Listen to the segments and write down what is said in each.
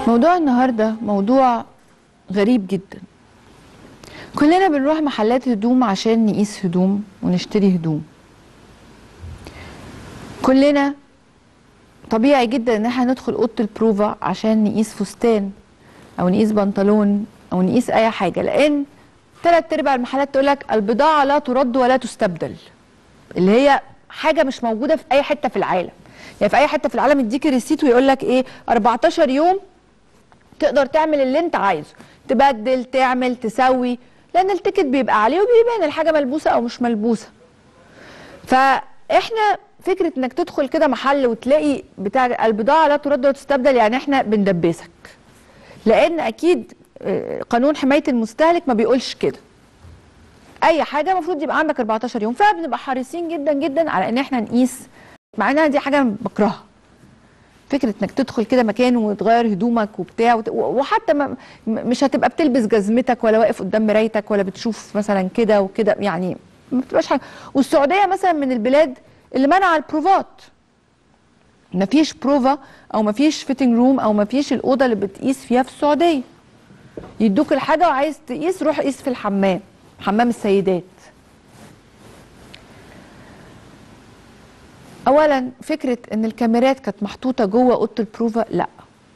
موضوع النهارده موضوع غريب جدا كلنا بنروح محلات هدوم عشان نقيس هدوم ونشتري هدوم كلنا طبيعي جدا ان احنا ندخل اوضه البروفا عشان نقيس فستان او نقيس بنطلون او نقيس اي حاجه لان ثلاث ارباع المحلات تقول لك البضاعه لا ترد ولا تستبدل اللي هي حاجه مش موجوده في اي حته في العالم يعني في اي حته في العالم يديك ريسيت ويقول لك ايه 14 يوم تقدر تعمل اللي انت عايزه تبدل تعمل تسوي لان التيكت بيبقى عليه وبيبان الحاجه ملبوسه او مش ملبوسه فاحنا فكره انك تدخل كده محل وتلاقي بتاع البضاعه لا ترد ولا تستبدل يعني احنا بندبسك لان اكيد آه، قانون حمايه المستهلك ما بيقولش كده اي حاجه المفروض يبقى عندك 14 يوم فبنبقى حريصين جدا جدا على ان احنا نقيس مع انها دي حاجه بكرهها فكره انك تدخل كده مكان وتغير هدومك وبتاع وت- وحتى ما م- مش هتبقى بتلبس جزمتك ولا واقف قدام مرايتك ولا بتشوف مثلا كده وكده يعني ما بتبقاش حاجه والسعوديه مثلا من البلاد اللي منع البروفات ما فيش بروفا او ما فيش فيتنج روم او ما فيش الاوضه اللي بتقيس فيها في السعوديه يدوك الحاجه وعايز تقيس روح قيس في الحمام حمام السيدات اولا فكره ان الكاميرات كانت محطوطه جوه اوضه البروفا لا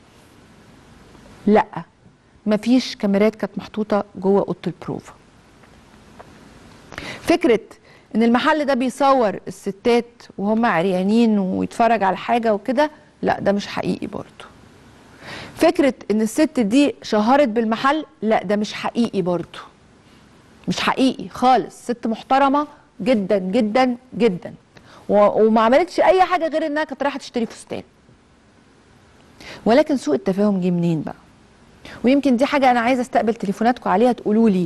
لا مفيش كاميرات كانت محطوطه جوه اوضه البروفا فكره ان المحل ده بيصور الستات وهم عريانين ويتفرج على حاجه وكده لا ده مش حقيقي برضه فكره ان الست دي شهرت بالمحل لا ده مش حقيقي برضه مش حقيقي خالص ست محترمه جدا جدا جدا و- وما عملتش اي حاجه غير انها كانت رايحه تشتري فستان ولكن سوء التفاهم جه منين بقى ويمكن دي حاجه انا عايزه استقبل تليفوناتكم عليها تقولوا لي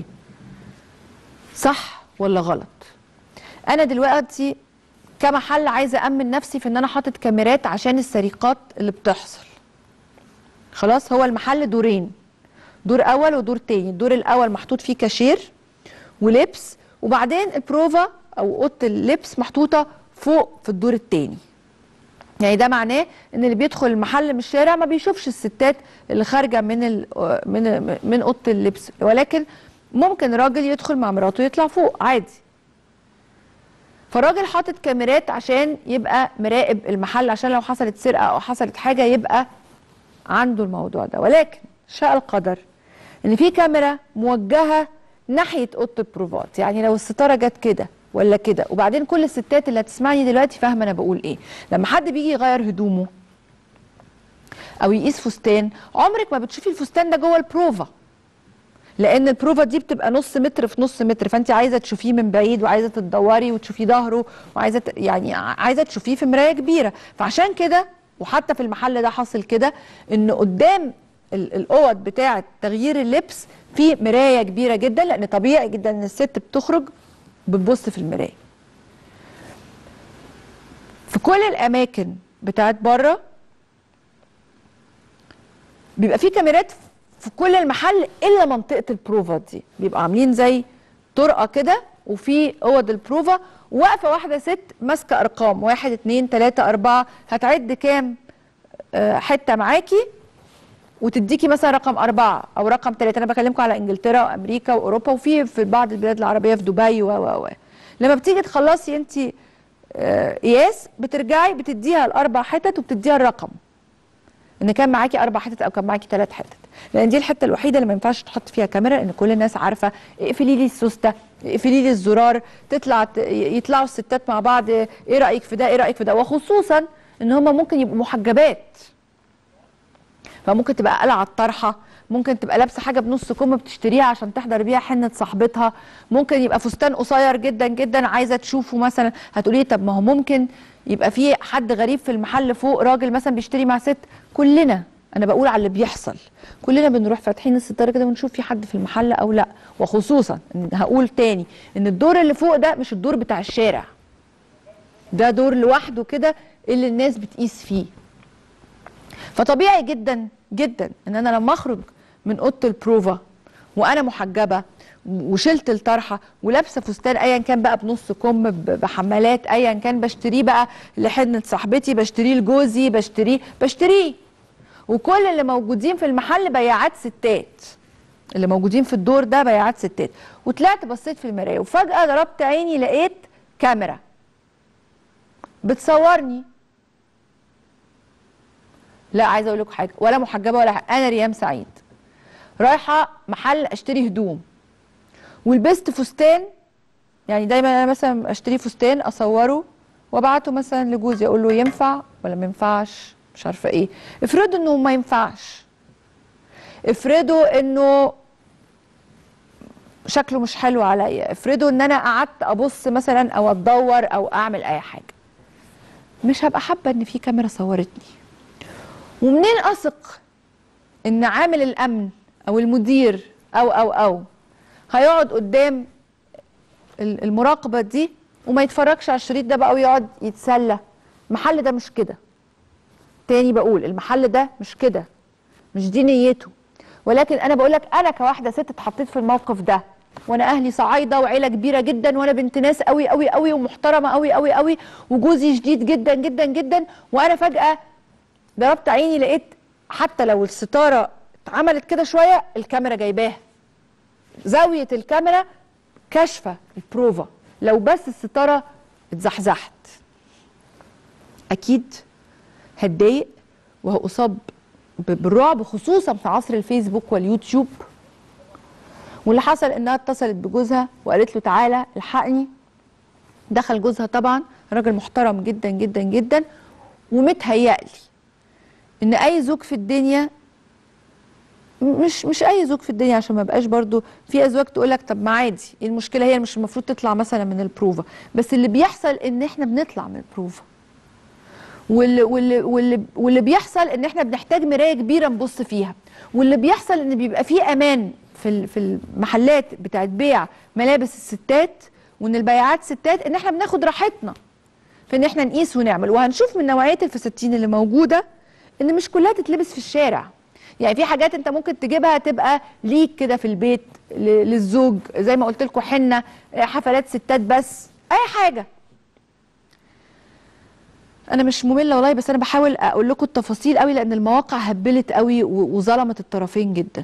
صح ولا غلط انا دلوقتي كمحل عايزه امن نفسي في ان انا حاطط كاميرات عشان السرقات اللي بتحصل خلاص هو المحل دورين دور اول ودور تاني الدور الاول محطوط فيه كاشير ولبس وبعدين البروفا او اوضه اللبس محطوطه فوق في الدور التاني يعني ده معناه ان اللي بيدخل المحل من الشارع ما بيشوفش الستات اللي خارجه من ال من من اوضه اللبس ولكن ممكن راجل يدخل مع مراته يطلع فوق عادي فالراجل حاطط كاميرات عشان يبقى مراقب المحل عشان لو حصلت سرقه او حصلت حاجه يبقى عنده الموضوع ده ولكن شاء القدر ان في كاميرا موجهه ناحيه اوضه البروفات يعني لو الستاره جت كده ولا كده وبعدين كل الستات اللي هتسمعني دلوقتي فاهمه انا بقول ايه لما حد بيجي يغير هدومه او يقيس فستان عمرك ما بتشوفي الفستان ده جوه البروفا لان البروفا دي بتبقى نص متر في نص متر فانت عايزه تشوفيه من بعيد وعايزه تدوري وتشوفي ظهره وعايزه ت- يعني عايزه تشوفيه في مرايه كبيره فعشان كده وحتى في المحل ده حصل كده ان قدام ال- الاوض بتاعه تغيير اللبس في مرايه كبيره جدا لان طبيعي جدا ان الست بتخرج بتبص في المرايه في كل الاماكن بتاعت بره بيبقى في كاميرات في كل المحل الا منطقه البروفا دي بيبقى عاملين زي طرقه كده وفي اوض البروفا واقفه واحده ست ماسكه ارقام واحد اتنين تلاته اربعه هتعد كام آه، حته معاكي وتديكي مثلا رقم أربعة أو رقم ثلاثة أنا بكلمكم على إنجلترا وأمريكا وأوروبا وفي في بعض البلاد العربية في دبي و و و لما بتيجي تخلصي أنت آه، قياس بترجعي بتديها الأربع حتت وبتديها الرقم ان كان معاكي اربع حتت او كان معاكي ثلاث حتت لان دي الحته الوحيده اللي ما ينفعش تحط فيها كاميرا لان كل الناس عارفه اقفلي لي السوسته اقفلي لي الزرار تطلع ت- يطلعوا الستات مع بعض ايه رايك في ده ايه رايك في ده وخصوصا ان هم ممكن يبقوا محجبات فممكن تبقى قلعه الطرحه ممكن تبقى لابسه حاجه بنص كم بتشتريها عشان تحضر بيها حنه صاحبتها ممكن يبقى فستان قصير جدا جدا عايزه تشوفه مثلا هتقولي طب ما هو ممكن يبقى في حد غريب في المحل فوق راجل مثلا بيشتري مع ست كلنا انا بقول على اللي بيحصل كلنا بنروح فاتحين الستاره كده ونشوف في حد في المحل او لا وخصوصا إن هقول تاني ان الدور اللي فوق ده مش الدور بتاع الشارع ده دور لوحده كده اللي الناس بتقيس فيه فطبيعي جدا جدا ان انا لما اخرج من اوضه البروفا وانا محجبه وشلت الطرحه ولابسه فستان ايا كان بقى بنص كم ب- بحمالات ايا كان بشتريه بقى لحنه صاحبتي بشتريه لجوزي بشتريه بشتريه وكل اللي موجودين في المحل بياعات ستات اللي موجودين في الدور ده بياعات ستات وطلعت بصيت في المرايه وفجاه ضربت عيني لقيت كاميرا بتصورني لا عايزه اقول لكم حاجه ولا محجبه ولا حاجة. انا ريام سعيد رايحه محل اشتري هدوم ولبست فستان يعني دايما انا مثلا اشتري فستان اصوره وابعته مثلا لجوزي اقول له ينفع ولا ما ينفعش مش عارفه ايه افرضوا انه ما ينفعش افرضوا انه شكله مش حلو عليا افرضوا ان انا قعدت ابص مثلا او اتدور او اعمل اي حاجه مش هبقى حابه ان في كاميرا صورتني ومنين اثق ان عامل الامن او المدير او او او هيقعد قدام ال- المراقبه دي وما يتفرجش على الشريط ده بقى ويقعد يتسلى المحل ده مش كده تاني بقول المحل ده مش كده مش دي نيته ولكن انا بقول لك انا كواحده ست اتحطيت في الموقف ده وانا اهلي صعايده وعيله كبيره جدا وانا بنت ناس قوي قوي قوي ومحترمه قوي قوي قوي وجوزي شديد جدا جدا جدا وانا فجاه ضربت عيني لقيت حتى لو الستاره اتعملت كده شويه الكاميرا جايباها زاويه الكاميرا كاشفه البروفا لو بس الستاره اتزحزحت اكيد هتضايق وهأصاب ب- بالرعب خصوصا في عصر الفيسبوك واليوتيوب واللي حصل انها اتصلت بجوزها وقالت له تعالى الحقني دخل جوزها طبعا راجل محترم جدا جدا جدا ومتهيألي ان اي زوج في الدنيا مش مش اي زوج في الدنيا عشان ما بقاش برضو في ازواج تقول لك طب ما عادي إيه المشكله هي مش المفروض تطلع مثلا من البروفا بس اللي بيحصل ان احنا بنطلع من البروفا واللي واللي واللي, واللي بيحصل ان احنا بنحتاج مرايه كبيره نبص فيها واللي بيحصل ان بيبقى فيه امان في ال- في المحلات بتاعت بيع ملابس الستات وان البياعات ستات ان احنا بناخد راحتنا في ان احنا نقيس ونعمل وهنشوف من نوعيه الفساتين اللي موجوده ان مش كلها تتلبس في الشارع يعني في حاجات انت ممكن تجيبها تبقى ليك كده في البيت ل- للزوج زي ما قلت لكم حنه حفلات ستات بس اي حاجه انا مش ممله والله بس انا بحاول اقول لكم التفاصيل قوي لان المواقع هبلت قوي و- وظلمت الطرفين جدا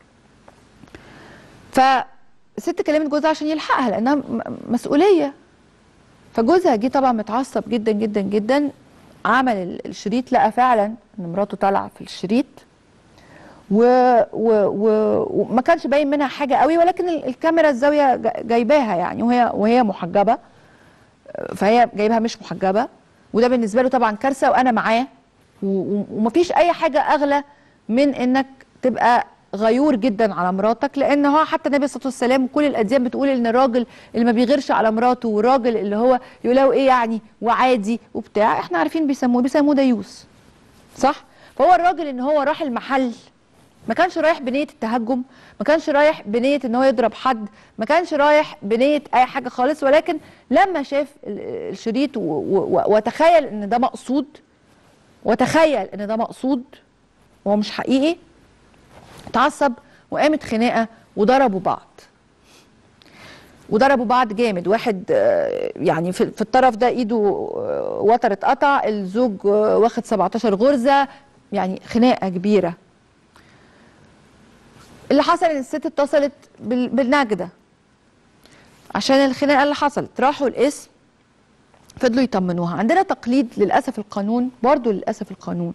فالست كلمت جوزها عشان يلحقها لانها م- مسؤوليه فجوزها جه طبعا متعصب جدا جدا جدا عمل ال- الشريط لقى فعلا ان مراته طالعه في الشريط و... و... و... وما كانش باين منها حاجه قوي ولكن ال- الكاميرا الزاويه جا- جايباها يعني وهي وهي محجبه فهي جايبها مش محجبه وده بالنسبه له طبعا كارثه وانا معاه و- و- ومفيش اي حاجه اغلى من انك تبقى غيور جدا على مراتك لان هو حتى النبي صلى الله عليه وسلم وكل الاديان بتقول ان الراجل اللي ما بيغيرش على مراته والراجل اللي هو يقول له ايه يعني وعادي وبتاع احنا عارفين بيسموه بيسموه ديوس صح فهو الراجل ان هو راح المحل ما كانش رايح بنيه التهجم ما كانش رايح بنيه ان هو يضرب حد ما كانش رايح بنيه اي حاجه خالص ولكن لما شاف ال- الشريط و- و- و- وتخيل ان ده مقصود وتخيل ان ده مقصود وهو مش حقيقي اتعصب وقامت خناقه وضربوا بعض وضربوا بعض جامد واحد آه، يعني في في الطرف ده ايده آه، وتر اتقطع الزوج آه، واخد 17 غرزه يعني خناقه كبيره اللي حصل ان الست اتصلت بال- بالنجده عشان الخناقه اللي حصلت راحوا القسم فضلوا يطمنوها عندنا تقليد للاسف القانون برضو للاسف القانون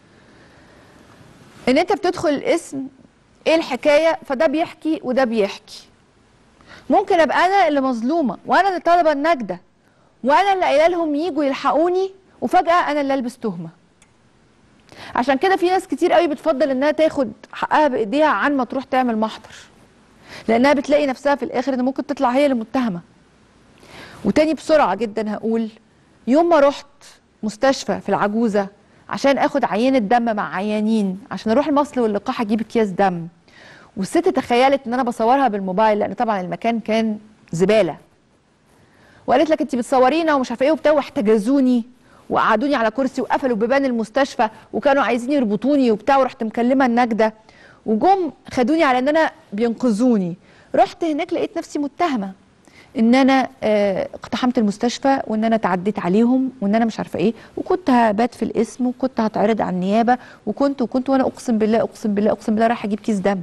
ان انت بتدخل القسم ايه الحكايه فده بيحكي وده بيحكي ممكن ابقى انا اللي مظلومه وانا اللي طالبه النجده وانا اللي قايله لهم يجوا يلحقوني وفجاه انا اللي البس تهمه عشان كده في ناس كتير قوي بتفضل انها تاخد حقها بايديها عن ما تروح تعمل محضر لانها بتلاقي نفسها في الاخر ان ممكن تطلع هي اللي متهمه وتاني بسرعه جدا هقول يوم ما رحت مستشفى في العجوزه عشان اخد عينه دم مع عيانين عشان اروح المصل واللقاح اجيب اكياس دم والست تخيلت ان انا بصورها بالموبايل لان طبعا المكان كان زباله وقالت لك انت بتصورينا ومش عارفه ايه وبتاع واحتجزوني وقعدوني على كرسي وقفلوا بيبان المستشفى وكانوا عايزين يربطوني وبتاع ورحت مكلمه النجده وجم خدوني على ان انا بينقذوني رحت هناك لقيت نفسي متهمه ان انا آه، اقتحمت المستشفى وان انا تعديت عليهم وان انا مش عارفه ايه وكنت هبات في الاسم وكنت هتعرض على النيابه وكنت وكنت وانا اقسم بالله اقسم بالله اقسم بالله رايح اجيب كيس دم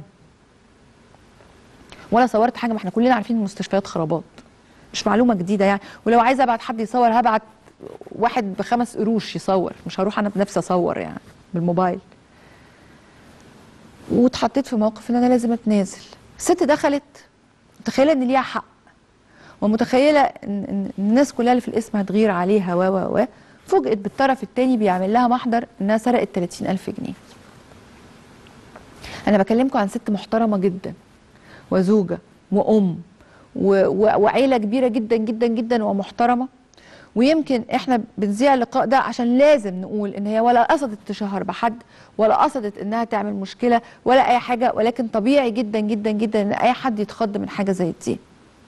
ولا صورت حاجه ما احنا كلنا عارفين المستشفيات خرابات مش معلومه جديده يعني ولو عايزه ابعت حد يصور هبعت واحد بخمس قروش يصور مش هروح انا بنفسي اصور يعني بالموبايل واتحطيت في موقف ان انا لازم اتنازل الست دخلت متخيله ان ليها حق ومتخيله ان إن الناس كلها اللي في الاسم هتغير عليها و و و فوجئت بالطرف الثاني بيعمل لها محضر انها سرقت 30000 جنيه انا بكلمكم عن ست محترمه جدا وزوجه وام و و وعيله كبيره جدا جدا جدا ومحترمه ويمكن احنا بنذيع اللقاء ده عشان لازم نقول ان هي ولا قصدت تشهر بحد ولا قصدت انها تعمل مشكله ولا اي حاجه ولكن طبيعي جدا جدا جدا ان اي حد يتخض من حاجه زي دي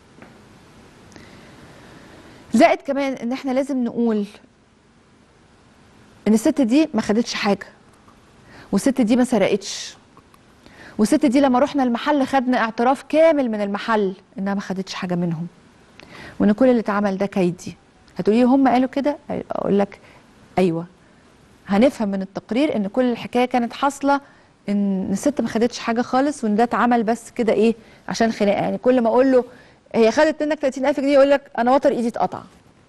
زائد كمان ان احنا لازم نقول ان الست دي ما خدتش حاجه والست دي ما سرقتش والست دي لما رحنا المحل خدنا اعتراف كامل من المحل انها ما خدتش حاجه منهم وان كل اللي اتعمل ده كيدي هتقولي هم قالوا كده اقول لك ايوه هنفهم من التقرير ان كل الحكايه كانت حاصله ان الست ما خدتش حاجه خالص وان ده اتعمل بس كده ايه عشان خناقه يعني كل ما اقول له هي خدت منك 30000 جنيه يقول لك انا وتر ايدي اتقطع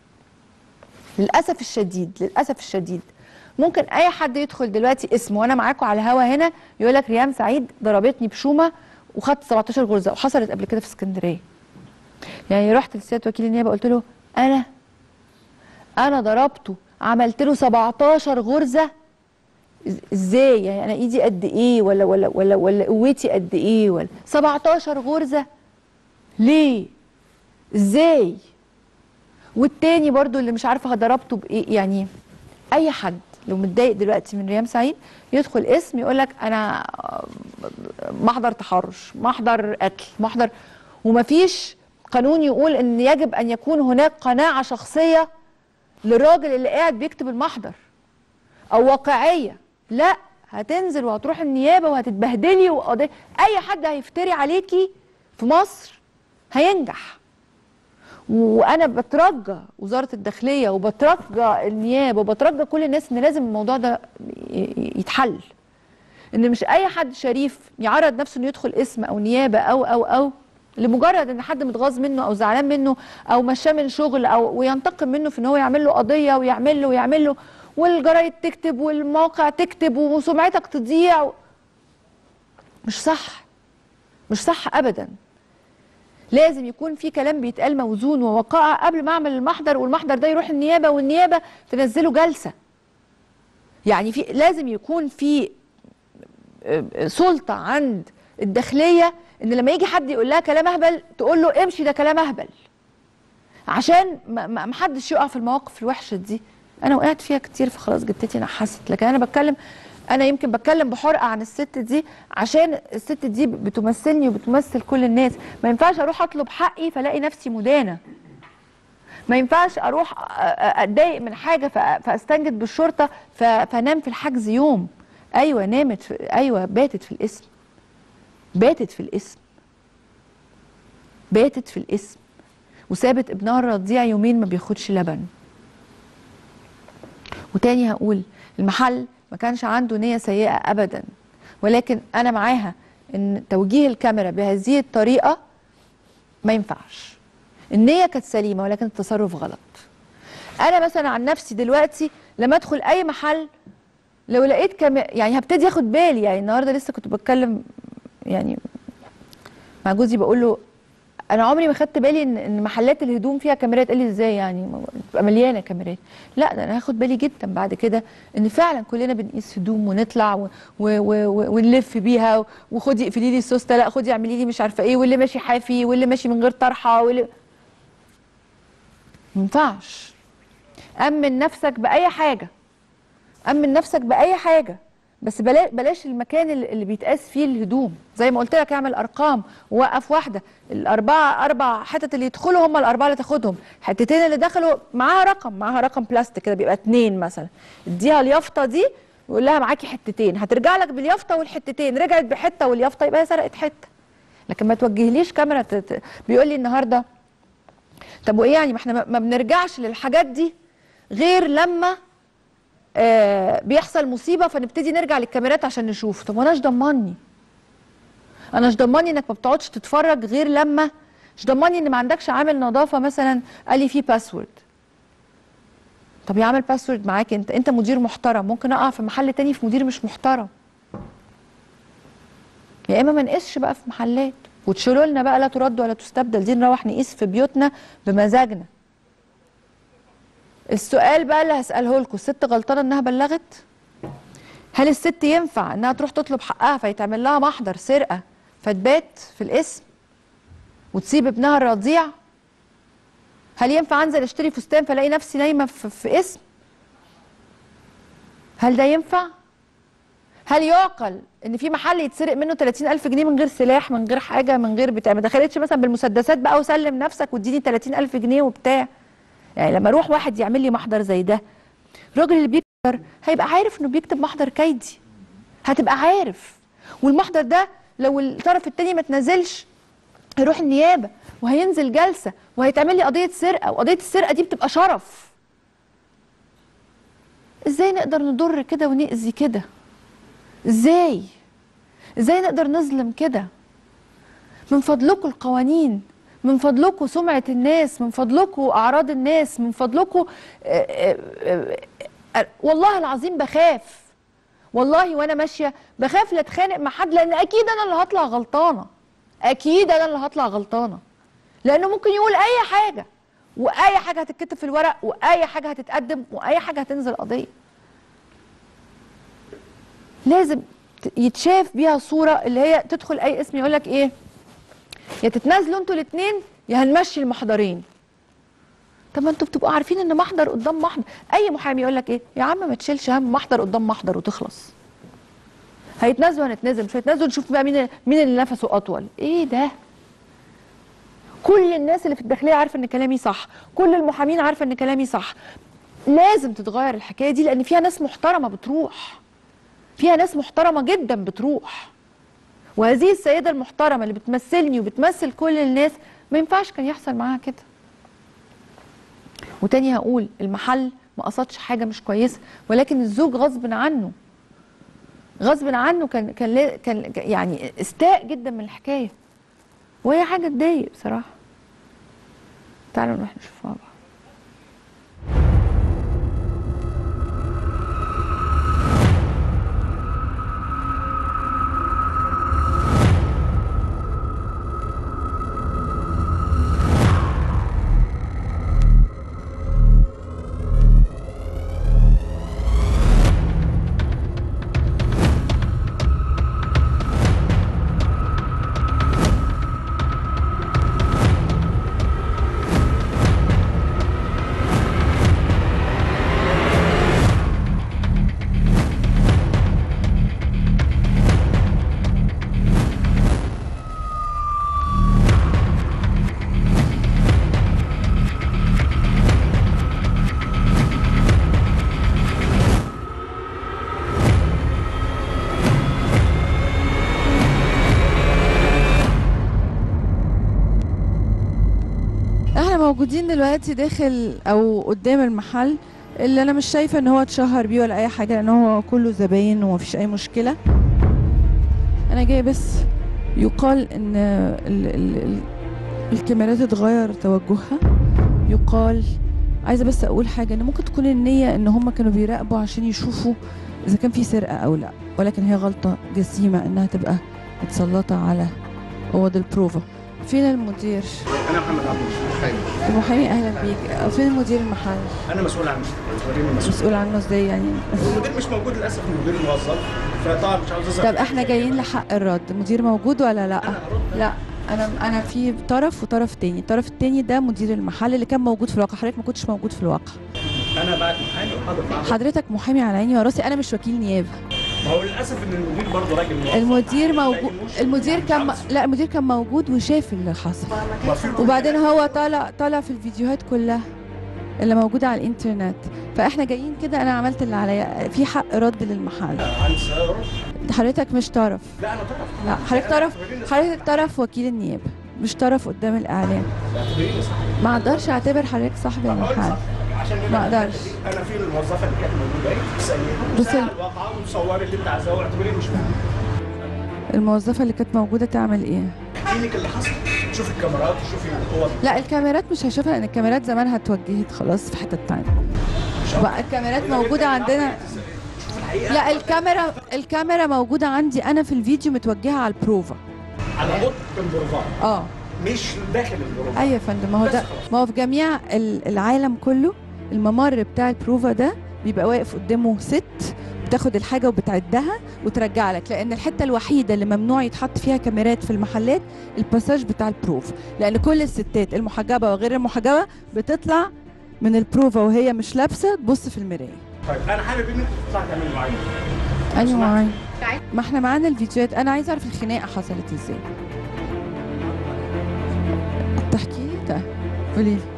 للاسف الشديد للاسف الشديد ممكن اي حد يدخل دلوقتي اسمه وانا معاكم على الهوا هنا يقول لك ريان سعيد ضربتني بشومه وخدت 17 غرزه وحصلت قبل كده في اسكندريه يعني رحت لسياده وكيل النيابه قلت له انا انا ضربته عملت له 17 غرزه إز- ازاي يعني انا ايدي قد ايه ولا ولا ولا ولا قوتي قد ايه ولا 17 غرزه ليه ازاي والتاني برضو اللي مش عارفه ضربته بايه يعني اي حد لو متضايق دلوقتي من ريام سعيد يدخل اسم يقول لك انا محضر تحرش محضر قتل محضر ومفيش قانون يقول ان يجب ان يكون هناك قناعه شخصيه للراجل اللي قاعد بيكتب المحضر او واقعيه لا هتنزل وهتروح النيابه وهتتبهدلي وقضيه اي حد هيفتري عليكي في مصر هينجح وانا بترجى وزاره الداخليه وبترجى النيابه وبترجى كل الناس ان لازم الموضوع ده ي- يتحل ان مش اي حد شريف يعرض نفسه انه يدخل اسم او نيابه او او او لمجرد ان حد متغاظ منه او زعلان منه او مشاه من شغل او وينتقم منه في ان هو يعمل له قضيه ويعمل له ويعمل له والجرايد تكتب والمواقع تكتب وسمعتك تضيع مش صح مش صح ابدا لازم يكون في كلام بيتقال موزون ووقائع قبل ما اعمل المحضر والمحضر ده يروح النيابه والنيابه تنزله جلسه يعني في لازم يكون في آه، آه، سلطه عند الداخليه ان لما يجي حد يقول لها كلام اهبل تقول له امشي ده كلام اهبل عشان ما ما- ما حدش يقع في المواقف الوحشه دي انا وقعت فيها كتير فخلاص جدتي نحست لكن انا بتكلم انا يمكن بتكلم بحرقه عن الست دي عشان الست دي بتمثلني وبتمثل كل الناس ما ينفعش اروح اطلب حقي فالاقي نفسي مدانه ما ينفعش اروح أ- أ- اتضايق من حاجه ف- فاستنجد بالشرطه ف- فانام في الحجز يوم ايوه نامت في ايوه باتت في الاسم باتت في الاسم باتت في الاسم وسابت ابنها الرضيع يومين ما بياخدش لبن وتاني هقول المحل ما كانش عنده نية سيئة أبدا ولكن أنا معاها إن توجيه الكاميرا بهذه الطريقة ما ينفعش النية كانت سليمة ولكن التصرف غلط أنا مثلا عن نفسي دلوقتي لما أدخل أي محل لو لقيت كام يعني هبتدي اخد بالي يعني النهارده لسه كنت بتكلم يعني مع جوزي بقول له انا عمري ما خدت بالي ان ان محلات الهدوم فيها كاميرات قال لي ازاي يعني ما- تبقى مليانه كاميرات لا ده انا هاخد بالي جدا بعد كده ان فعلا كلنا بنقيس هدوم ونطلع و و و و ونلف بيها وخدي اقفلي لي السوسته لا خدي اعملي لي مش عارفه ايه واللي ماشي حافي واللي ماشي من غير طرحه واللي ما ينفعش امن نفسك باي حاجه امن نفسك باي حاجه بس بلا- بلاش المكان اللي اللي بيتقاس فيه الهدوم زي ما قلت لك اعمل ارقام ووقف واحده الاربعه اربع حتت اللي يدخلوا هم الاربعه اللي تاخدهم حتتين اللي دخلوا معاها رقم معاها رقم بلاستيك كده بيبقى اتنين مثلا اديها اليافطه دي ويقول لها معاكي حتتين هترجع لك باليافطه والحتتين رجعت بحته واليافطه يبقى هي سرقت حته لكن ما توجهليش كاميرا ت- ت- بيقول لي النهارده طب وايه يعني ما احنا ما- ما بنرجعش للحاجات دي غير لما آه بيحصل مصيبه فنبتدي نرجع للكاميرات عشان نشوف طب وانا ايش ضمني انا ايش ضمني انك ما بتقعدش تتفرج غير لما مش ضمني ان ما عندكش عامل نظافه مثلا قال لي فيه باسورد طب يا عامل باسورد معاك انت انت مدير محترم ممكن اقع في محل تاني في مدير مش محترم يا اما ما نقيسش بقى في محلات وتشيلوا لنا بقى لا ترد ولا تستبدل دي نروح نقيس في بيوتنا بمزاجنا السؤال بقى اللي هساله لكم الست غلطانه انها بلغت هل الست ينفع انها تروح تطلب حقها فيتعمل لها محضر سرقه فتبات في الاسم وتسيب ابنها الرضيع هل ينفع انزل اشتري فستان فالاقي نفسي نايمه في, في اسم هل ده ينفع هل يعقل ان في محل يتسرق منه 30000 جنيه من غير سلاح من غير حاجه من غير بتاع ما دخلتش مثلا بالمسدسات بقى وسلم نفسك واديني 30000 جنيه وبتاع يعني لما اروح واحد يعمل لي محضر زي ده الراجل اللي بيكتب هيبقى عارف انه بيكتب محضر كيدي هتبقى عارف والمحضر ده لو الطرف التاني ما تنزلش هيروح النيابه وهينزل جلسه وهيتعمل لي قضيه سرقه وقضيه السرقه دي بتبقى شرف ازاي نقدر نضر كده ونأذي كده ازاي ازاي نقدر نظلم كده من فضلكم القوانين من فضلكم سمعة الناس من فضلكم أعراض الناس من فضلكم آه، آه، آه، والله العظيم بخاف والله وأنا ماشية بخاف لا أتخانق مع حد لأن أكيد أنا اللي هطلع غلطانة أكيد أنا اللي هطلع غلطانة لأنه ممكن يقول أي حاجة وأي حاجة هتتكتب في الورق وأي حاجة هتتقدم وأي حاجة هتنزل قضية لازم ت- يتشاف بيها صورة اللي هي تدخل أي اسم يقول لك إيه يا تتنازلوا انتوا الاثنين يا هنمشي المحضرين طب ما انتوا بتبقوا عارفين ان محضر قدام محضر اي محامي يقول لك ايه يا عم ما تشيلش هم محضر قدام محضر وتخلص هيتنازلوا هنتنازل مش هيتنازلوا نشوف بقى مين مين اللي نفسه اطول ايه ده كل الناس اللي في الداخليه عارفه ان كلامي صح كل المحامين عارفه ان كلامي صح لازم تتغير الحكايه دي لان فيها ناس محترمه بتروح فيها ناس محترمه جدا بتروح وهذه السيدة المحترمة اللي بتمثلني وبتمثل كل الناس ما ينفعش كان يحصل معاها كده وتاني هقول المحل ما قصدش حاجة مش كويسة ولكن الزوج غصب عنه غصب عنه كان كان لا- كان يعني استاء جدا من الحكاية وهي حاجة تضايق بصراحة تعالوا نروح نشوف مع بعض احنا موجودين دلوقتي داخل او قدام المحل اللي انا مش شايفه ان هو اتشهر بيه ولا اي حاجه لان هو كله زباين ومفيش اي مشكله انا جاي بس يقال ان ال ال ال الكاميرات اتغير توجهها يقال عايزه بس اقول حاجه ان ممكن تكون النيه ان هم كانوا بيراقبوا عشان يشوفوا اذا كان في سرقه او لا ولكن هي غلطه جسيمه انها تبقى متسلطه على اوض البروفا فين المدير انا محمد عبد المحامي المحامي اهلا بيك فين مدير المحل انا مسؤول عنه وريني مسؤول مسؤول عنه ازاي يعني المدير مش موجود للاسف المدير موظف فطبعا مش عاوز اظهر طب احنا جايين لحق الرد المدير موجود ولا لا انا هرد لا انا انا في طرف وطرف تاني الطرف التاني ده مدير المحل اللي كان موجود في الواقع حضرتك ما كنتش موجود في الواقع انا بعد محامي وحاضر معاه حضرتك محامي على عيني وراسي انا مش وكيل نيابه ما هو للاسف ان المدير برضه راجل موظف المدير موجود لكن مش- المدير مش كان م... عاوز. لا المدير كان موجود وشاف اللي حصل ما في- وبعدين هو طالع طالع في الفيديوهات كلها اللي موجوده على الانترنت فاحنا جايين كده انا عملت اللي عليا في حق رد للمحل عندي سيارة حضرتك مش طرف لا انا طرف لا حضرتك طرف حضرتك طرف وكيل النيابه مش طرف قدام الاعلام اعتبريني صح ما اقدرش اعتبر حضرتك صاحب هقول المحل صح عشان ما نبقى أقدرش. انا في الموظفه اللي كانت موجوده اهي تساليها بس ساعة ال- الواقعه وتصوري اللي انت عايزاه واعتبريني مش معاك الموظفه اللي كانت موجوده تعمل ايه احكي لك اللي حصل شوفي الكاميرات وشوفي الاوض لا الكاميرات مش هشوفها لان الكاميرات زمانها اتوجهت خلاص في حته تانية بقى الكاميرات موجوده عندنا لا الكاميرا الكاميرا موجوده عندي انا في الفيديو متوجهه على البروفا على اوضه البروفات اه مش داخل البروفات ايوه يا فندم ما هو ده ما هو في جميع ال- العالم كله الممر بتاع البروفا ده بيبقى واقف قدامه ست بتاخد الحاجه وبتعدها وترجع لك لان الحته الوحيده اللي ممنوع يتحط فيها كاميرات في المحلات الباساج بتاع البروف لان كل الستات المحجبه وغير المحجبه بتطلع من البروفا وهي مش لابسه تبص في المرايه طيب انا حابب ان انت تطلعي تعملي معايا ايوه سمعت. معايا ما احنا معانا الفيديوهات انا عايزه اعرف الخناقه حصلت ازاي تحكي لي طيب قولي لي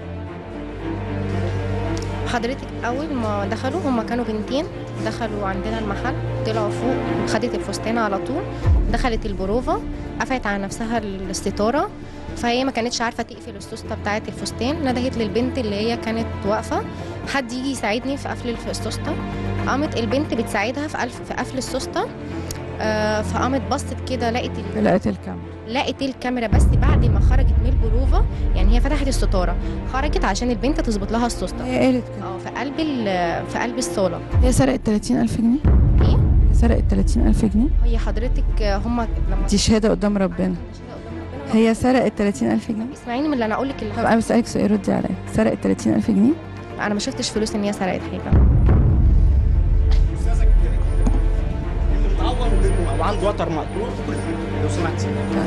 حضرتك اول ما دخلوا هما كانوا بنتين دخلوا عندنا المحل طلعوا فوق خدت الفستان على طول دخلت البروفا قفلت على نفسها الستاره فهي ما كانتش عارفه تقفل السوسته بتاعه الفستان ندهت للبنت اللي هي كانت واقفه حد يجي يساعدني في قفل السوسته قامت البنت بتساعدها في قفل في قفل السوسته آه، فقامت بصت كده لقت ال- لقيت الكاميرا لقت الكاميرا بس بعد ما خرجت من البروفا يعني هي فتحت الستاره خرجت عشان البنت تظبط لها السوسته هي قالت كده اه في قلب ال- في قلب الصاله هي سرقت 30000 جنيه ايه هي سرقت 30000 جنيه هي حضرتك هم لما دي شهاده قدام ربنا هي سرقت 30000 جنيه اسمعيني من اللي انا اقول لك اللي طب انا بسالك سؤال ردي عليا سرقت 30000 جنيه انا ما شفتش فلوس ان هي سرقت حاجه استاذك اللي متعور منه او عنده وتر مقطوع لو سمحتي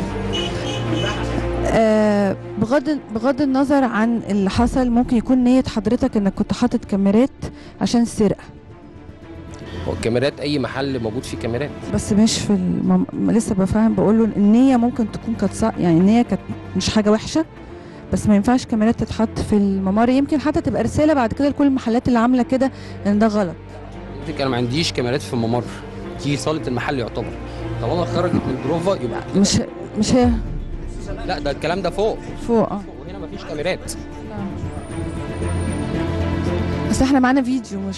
آه بغض بغض النظر عن اللي حصل ممكن يكون نية حضرتك انك كنت حاطط كاميرات عشان السرقه هو الكاميرات اي محل موجود فيه كاميرات بس مش في المم... لسه بفهم بقول له النيه ممكن تكون كانت صح يعني النيه كانت مش حاجه وحشه بس ما ينفعش كاميرات تتحط في الممر يمكن حتى تبقى رساله بعد كده لكل المحلات اللي عامله كده ان ده غلط حضرتك انا ما عنديش كاميرات في الممر دي صاله المحل يعتبر طالما خرجت من البروفا يبقى مش مش هي لا ده الكلام ده فوق فوق اه وهنا مفيش كاميرات بس احنا معانا فيديو مش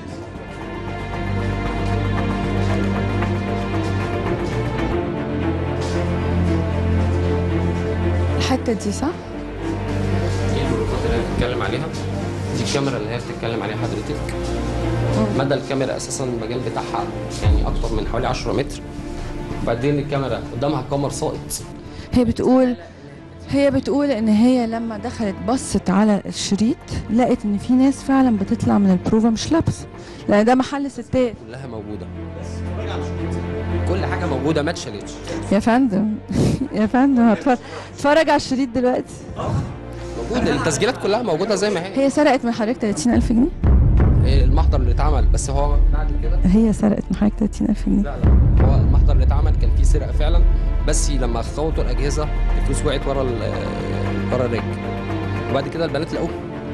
الحته دي صح؟ دي البروفات اللي هي بتتكلم عليها دي الكاميرا اللي هي بتتكلم عليها حضرتك مدى الكاميرا اساسا المجال بتاعها يعني اكتر من حوالي 10 متر وبعدين الكاميرا قدامها قمر ساقط هي بتقول هي بتقول ان هي لما دخلت بصت على الشريط لقت ان في ناس فعلا بتطلع من البروفا مش لابسه لان ده محل ستات كلها موجوده كل حاجه موجوده ما اتشالتش يا فندم يا فندم هتفرج اتفرج على الشريط دلوقتي موجوده التسجيلات كلها موجوده زي ما هي هي سرقت من حضرتك 30000 جنيه إيه المحضر اللي اتعمل بس هو بعد كده هي سرقت من حضرتك 30000 جنيه لا لا هو المحضر اللي اتعمل كان فيه سرقه فعلا بس لما خبطوا الاجهزه الفلوس وقعت ورا ال- ورا الرجل وبعد كده البنات لقوه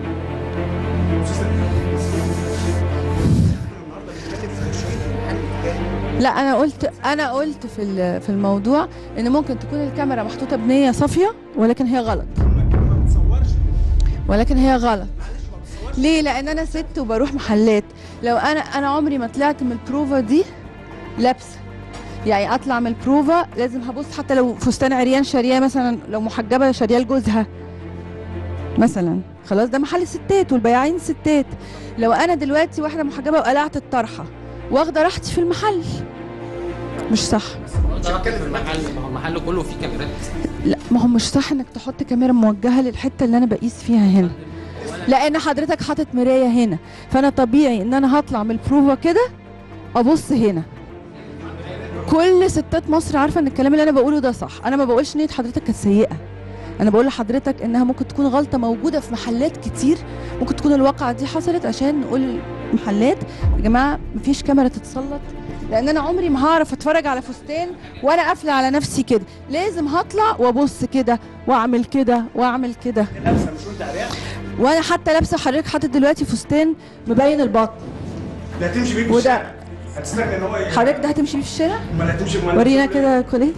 لا انا قلت انا قلت في ال- في الموضوع ان ممكن تكون الكاميرا محطوطه بنيه صافيه ولكن هي غلط ما تصورش ولكن هي غلط ليه لان انا ست وبروح محلات لو انا انا عمري ما طلعت من البروفا دي لابسه يعني اطلع من البروفا لازم هبص حتى لو فستان عريان شارياه مثلا لو محجبه شارياه لجوزها مثلا خلاص ده محل ستات والبياعين ستات لو انا دلوقتي واحده محجبه وقلعت الطرحه واخده راحتي في المحل مش صح في المحل ما هو المحل كله فيه كاميرات لا ما هو مش صح انك تحط كاميرا موجهه للحته اللي انا بقيس فيها هنا لان حضرتك حاطط مرايه هنا فانا طبيعي ان انا هطلع من البروفا كده ابص هنا كل ستات مصر عارفه ان الكلام اللي انا بقوله ده صح انا ما بقولش نيه حضرتك كانت سيئه انا بقول لحضرتك انها ممكن تكون غلطه موجوده في محلات كتير ممكن تكون الواقعه دي حصلت عشان نقول المحلات يا جماعه مفيش كاميرا تتسلط لان انا عمري ما هعرف اتفرج على فستان وانا قافله على نفسي كده لازم هطلع وابص كده واعمل كده واعمل كده لابسه مش وانت عريان وانا حتى لابسه حضرتك حاطط دلوقتي فستان مبين البطن ده هتمشي بيه في وده- الشارع هتستنى ان هو ي- حضرتك ده هتمشي بيه في الشارع امال هتمشي بمال ورينا كده كوليت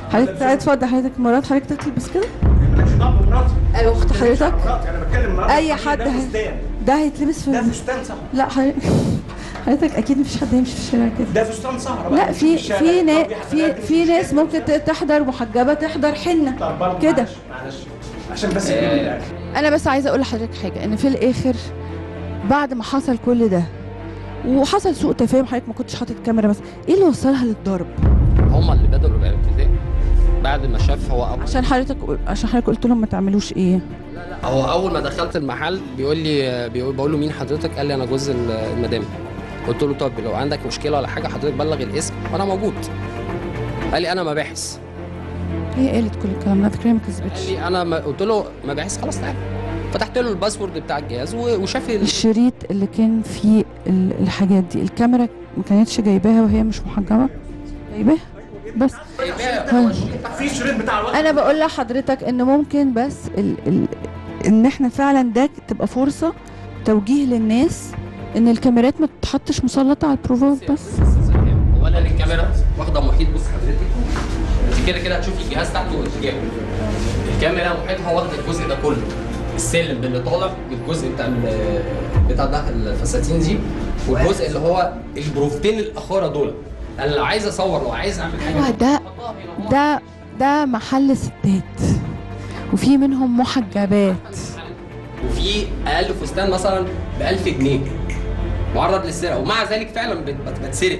حضرتك اتفضل حضرتك مرات حضرتك تلبس كده مالكش دعوه بمراتي ايوه اخت مالكش دعوة حضرتك بمراتي، انا بتكلم النهارده اي الراجل حد ده هي- فستان ده هيتلبس في ده فستان صح لا حضرتك حضرتك اكيد مفيش حد هيمشي في الشارع كده ده فستان سهره بقى لا مش في الشارع. في طب نا يا في حبيبي، في مش ناس مشكلة. ممكن ت- تحضر محجبه تحضر حنه طب برضه كده. معلش معلش عشان بس تجيب لي الاكل انا بس عايزه اقول لحضرتك حاجه ان في الاخر بعد ما حصل كل ده وحصل سوء تفاهم حضرتك ما كنتش حاطط كاميرا بس ايه اللي وصلها للضرب هم اللي بدأوا بالابتداء بعد ما شاف هو أول عشان حضرتك عشان حضرتك قلت لهم ما تعملوش ايه هو اول ما دخلت المحل بيقول لي بيقول بقول له مين حضرتك قال لي انا جوز ال- المدام قلت له طب لو عندك مشكله ولا حاجه حضرتك بلغ الاسم وانا موجود قال لي انا مباحث هي قالت كل الكلام ده فكرة ما كذبتش قال لي انا ما قلت له مباحث خلاص تعالى فتحت له الباسورد بتاع الجهاز و- وشاف ال- الشريط اللي كان فيه ال- الحاجات دي الكاميرا ما كانتش جايباها وهي مش محجبه جايباها بس في شريط بتاع الوقت انا بقول لحضرتك ان ممكن بس ال ال ان احنا فعلا ده تبقى فرصه توجيه للناس ان الكاميرات ما تتحطش مسلطه على البروفات بس اولا الكاميرا واخده محيط بص حضرتك انت كده كده هتشوفي الجهاز تحته واتجاهه الكاميرا محيطها واخده الجزء ده كله السلم اللي طالع بالجزء بتاع ال- بتاع ده الفساتين دي والجزء اللي هو البروفتين الاخاره دول انا لو عايز اصور لو عايز اعمل حاجه ايوه ده ده ده محل ستات وفي منهم محجبات وفي اقل فستان مثلا ب 1000 جنيه معرض للسرقه ومع ذلك فعلا بت- بت- بتسرق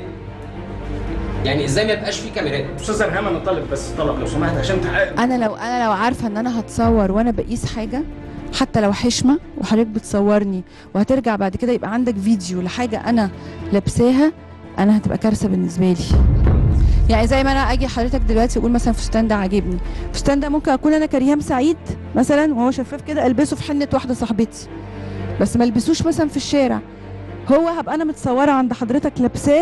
يعني ازاي ما يبقاش في كاميرات استاذ ارهام انا طالب بس طلب لو سمحت عشان تحقق انا لو انا لو عارفه ان انا هتصور وانا بقيس حاجه حتى لو حشمه وحضرتك بتصورني وهترجع بعد كده يبقى عندك فيديو لحاجه انا لابساها انا هتبقى كارثه بالنسبه لي يعني زي ما انا اجي حضرتك دلوقتي اقول مثلا فستان ده عاجبني فستان ده ممكن اكون انا كريم سعيد مثلا وهو شفاف كده البسه في حنه واحده صاحبتي بس ما البسوش مثلا في الشارع هو هبقى انا متصوره عند حضرتك لابساه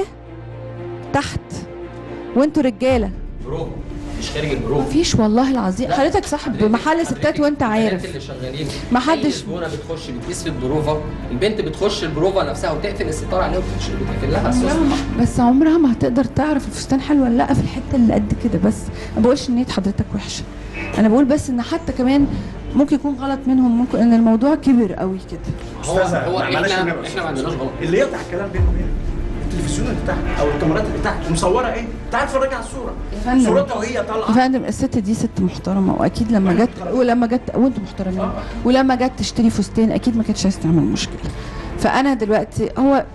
تحت وانتوا رجاله بروفا مش خارج البروفا مفيش والله العظيم لا. حضرتك صاحب محل ستات وانت البنات عارف اللي شغالين ما حدش- اي زبونه بتخش بتقيس في البروفا البنت بتخش البروفا نفسها وتقفل الستاره عليها وتخش بتقفل لها عمرها السوس ما بس عمرها ما هتقدر تعرف الفستان حلو ولا لا في الحته اللي قد كده بس ما بقولش ان نية حضرتك وحشه انا بقول بس ان حتى كمان ممكن يكون غلط منهم ممكن ان الموضوع كبر قوي كده هو أستاذة، هو معلش احنا والنبي. احنا ما عندناش غلط اللي يقطع الكلام بينه وبينك التلفزيون اللي تحت او الكاميرات اللي تحت مصوره ايه؟ تعال اتفرج على الصوره يا فندم. صورتها وهي يا طالعه فندم الست دي ست محترمه واكيد لما جت ولما جت وانتوا محترمين ولما جت تشتري فستان اكيد ما كانتش عايزه تعمل مشكله فانا دلوقتي هو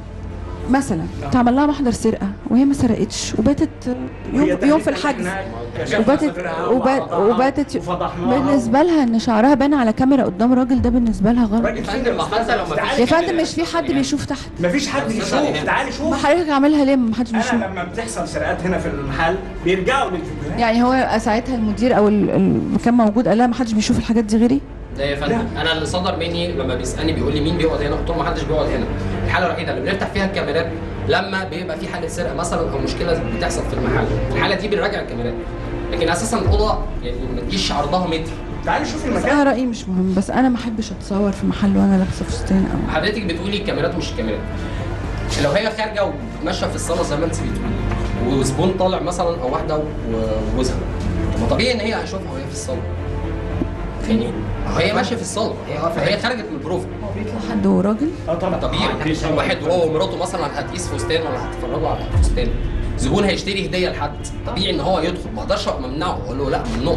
مثلا تعمل لها محضر سرقه وهي ما سرقتش وباتت يوم, يوم في الحجز وباتت وبات وباتت بالنسبه لها ان شعرها بان على كاميرا قدام راجل ده بالنسبه لها غلط يا فندم ما حتى لو ما فيش يا فندم مش في حد بيشوف تحت مفيش حد يشوف تعالي ما شوف حضرتك عاملها ليه ما حدش بيشوف انا لما بتحصل سرقات هنا في المحل بيرجعوا للفيديوهات يعني هو ساعتها المدير او ال- اللي كان موجود قال لها ما حدش بيشوف الحاجات دي غيري لا يا فندم انا اللي صدر مني لما بيسالني بيقول لي مين بيقعد هنا قلت له ما حدش بيقعد هنا الحاله الوحيده اللي بنفتح فيها الكاميرات لما بيبقى في حاله سرقه مثلا او مشكله بتحصل في المحل الحاله دي بنراجع الكاميرات لكن اساسا الاوضه يعني ما تجيش عرضها متر تعالي شوفي بس المكان انا رايي مش مهم بس انا ما احبش اتصور في محل وانا لابسه فستان او حضرتك بتقولي الكاميرات مش الكاميرات لو هي خارجه وماشيه في الصاله زي ما انت بتقولي وزبون طالع مثلا او واحده وجوزها طب ما طبيعي ان هي هيشوفها وهي في الصاله يعني هي ماشيه في الصاله هي فهي خرجت من البروفا هو بيطلع حد وراجل اه طبعا طبيعي واحد وهو ومراته مثلا هتقيس فستان ولا هتتفرجوا على فستان زبون هيشتري هديه لحد طبيعي ان هو يدخل ما اقدرش ابقى ممنوعه اقول له لا ممنوع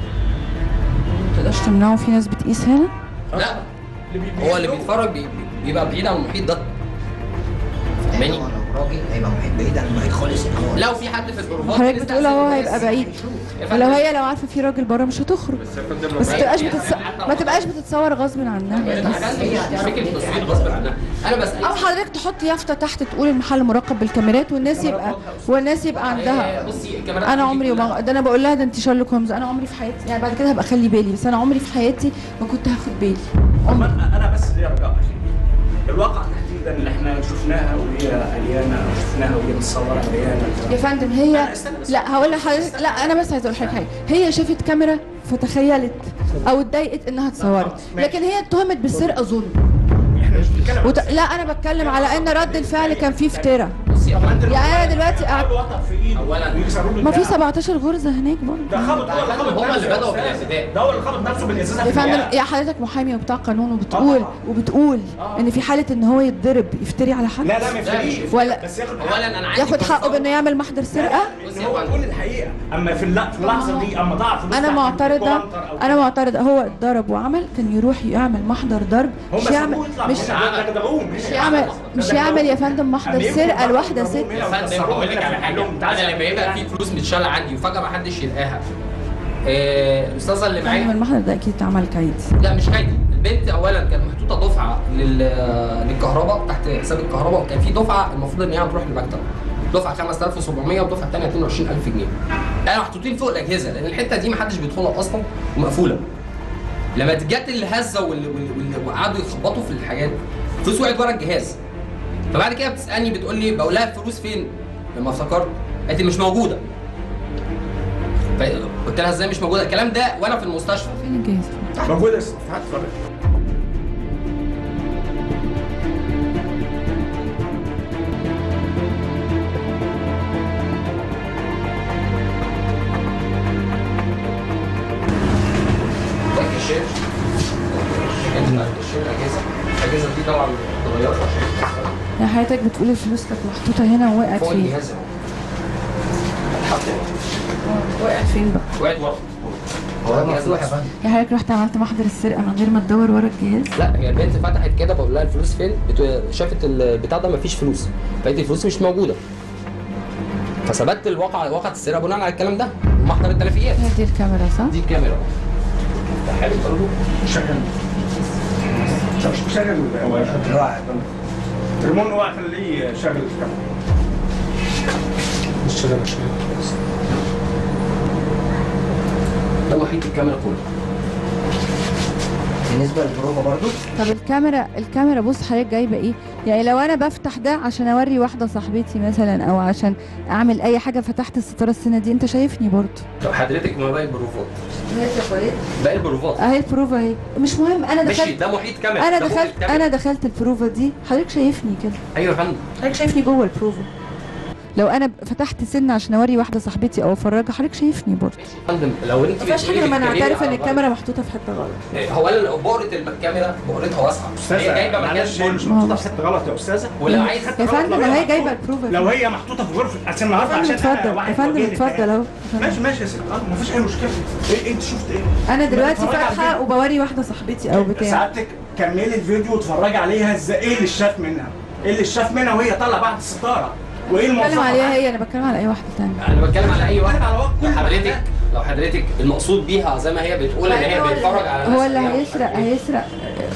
ما تقدرش تمنعه في ناس بتقيس هنا لا هو اللي بيتفرج بي- بيبقى بعيد عن المحيط ده فاهماني؟ هو لو راجل هيبقى محيط بعيد عن المحيط خالص ان هو لو في حد في البروفات حضرتك بتقول هو هيبقى بعيد ولو هي لو عارفه في راجل بره مش هتخرج بس ما تبقاش بتتص... ما تبقاش بتتصور غصب عنها مش فكره تصوير غصب عنها انا بس او حضرتك تحط يافطه تحت تقول المحل مراقب بالكاميرات والناس يبقى والناس يبقى عندها بصي الكاميرات انا دي عمري كلها- وما ده انا بقول لها ده انت شارلوك هومز انا عمري في حياتي يعني بعد كده هبقى اخلي بالي بس انا عمري في حياتي ما كنت هاخد بالي طب انا انا بس ليا رجاء أخير. الواقع تحديدا اللي احنا شفناها وهي عريانه او شفناها وهي متصوره عريانه يا فندم هي لا هقول لحضرتك لا انا بس عايزه اقول لحضرتك حاجه هي شافت كاميرا فتخيلت او اتضايقت انها اتصورت لكن هي اتهمت بالسرقه ظلم احنا مش بنتكلم عن وت... لا انا بتكلم على ان رد الفعل كان فيه افتراء بصي بصي اولا يعني انا دلوقتي قاعد قعدوا وطأ في ايده أولاً. ويكسروا له ما في الدراع. 17 غرزه هناك برضه ده خبط هو اللي خبط هم نفسه اللي يا بدأوا أستاذ. بالاعتداء. ده هو اللي خبط نفسه بالازازه يا في فندم الجناح. يا حضرتك محامي وبتاع قانون وبتقول طبعا. وبتقول آه. ان في حاله ان هو يتضرب يفتري على حد لا لا ما يفرقش ولا- بس ياخد اولا انا عندي ياخد حقه تصور. بانه يعمل محضر سرقه بصي ان يا هو فندم. يقول الحقيقه اما في الل- في اللحظه دي اما ضاع فلوس انا تحت معترضه الكونتر أو انا معترضه هو اتضرب وعمل كان يروح يعمل محضر ضرب هم مش يعمل سابوه يطلع مش مش ده مش يعمل مش يعمل يا فندم محضر سرقه لواحده ست يا فندم هقول لك على حاجه انا لما يبقى في فلوس متشاله عندي وفجاه ما حدش يلقاها آه، الاستاذه اللي فندم معايا المحضر ده اكيد اتعمل كيد لا مش كايدي البنت اولا كانت محطوطه دفعه لل... للكهرباء تحت حساب الكهرباء وكان في دفعه المفروض ان هي هتروح للمكتب دفعه 5700 ودفعه ثانيه 22000 جنيه يعني محطوطين فوق الاجهزه لان الحته دي ما حدش بيدخلها اصلا ومقفوله لما جت الهزه واللي واللي- واللي- وقعدوا يخبطوا في الحاجات الفلوس وقعت ورا الجهاز فبعد كده بتسالني بتقول لي بقول لها الفلوس فين لما افتكرت قالت لي مش موجوده فقلت لها ازاي مش موجوده الكلام ده وانا في المستشفى فين الجهاز موجود يا ست هات اتفرج ده الكاشير انت بتاع الكاشير الاجهزه الاجهزه دي طبعا اتغيرت عشان يعني حضرتك بتقول الفلوس كانت محطوطه هنا ووقعت فوق فين الجهاز اهو اتحط وقعت فين بقى وقعت ورا هو مفتوح يا فندم يا حضرتك رحت عملت محضر السرقه من غير ما تدور ورا الجهاز لا هي البنت فتحت كده بقول لها الفلوس فين بت... شافت البتاع ده مفيش فلوس فقالت لي الفلوس مش موجوده فثبت الواقع واقعة السرقه بناء على الكلام ده محضر التلفيات هي دي الكاميرا صح؟ دي الكاميرا حلو برضه شغل شغل شغل اوعى ريمون اوعى خليه شغل الكاميرا مش شغال مش شغال ده محيط الكاميرا كله بالنسبه للبروفه برضو طب الكاميرا الكاميرا بص حضرتك جايبه ايه يعني لو انا بفتح ده عشان اوري واحده صاحبتي مثلا او عشان اعمل اي حاجه فتحت الستاره السنه دي انت شايفني برضه طب حضرتك ما باقي البروفات ماشي يا فريد باقي البروفات اهي البروفه اهي مش مهم انا ماشي دخلت ده محيط كاميرا انا ده محيط دخلت كاميرا. انا دخلت البروفه دي حضرتك شايفني كده ايوه يا فندم حضرتك شايفني جوه البروفه لو انا فتحت سن عشان اوري واحده صاحبتي او افرجها حضرتك شايفني برضه ماشي يا فندم لو انت ما فيهاش بتقولي حاجه لما بتتكلمي نعترف ان على الكاميرا محطوطه في حته غلط غلط. هو انا لو بؤره الكاميرا بؤرتها واسعه هي جايبه مكان معلش هي مش بول محطوطه في حته غلط يا استاذه ولو عايز يا فندم ما هي جايبه البروفه لو هي محطوطه في غرفه عشان النهارده يا فندم عشان اتفضل أنا واحد يا فندم وجه لي اتفضل الكلام. اهو ماشي ماشي يا ست اه مفيش اي مشكله ايه انت شفت ايه؟ انا دلوقتي بتفرج على فاتحه الفيديو. وبوري واحده صاحبتي او بتاع سعادتك كملي الفيديو واتفرجي عليها ازاي ايه اللي شاف منها؟ ايه اللي شاف منها وهي طالعه بعد الستاره؟ وايه بتكلم الموضوع عليها هي انا بتكلم على اي واحده تانية انا بتكلم على اي واحد على وقت كل حضرتك واحد. لو حضرتك المقصود بيها زي ما هي بتقول ان هي بتتفرج على هو ناس اللي هي مش هيسرق عارف إيه. هيسرق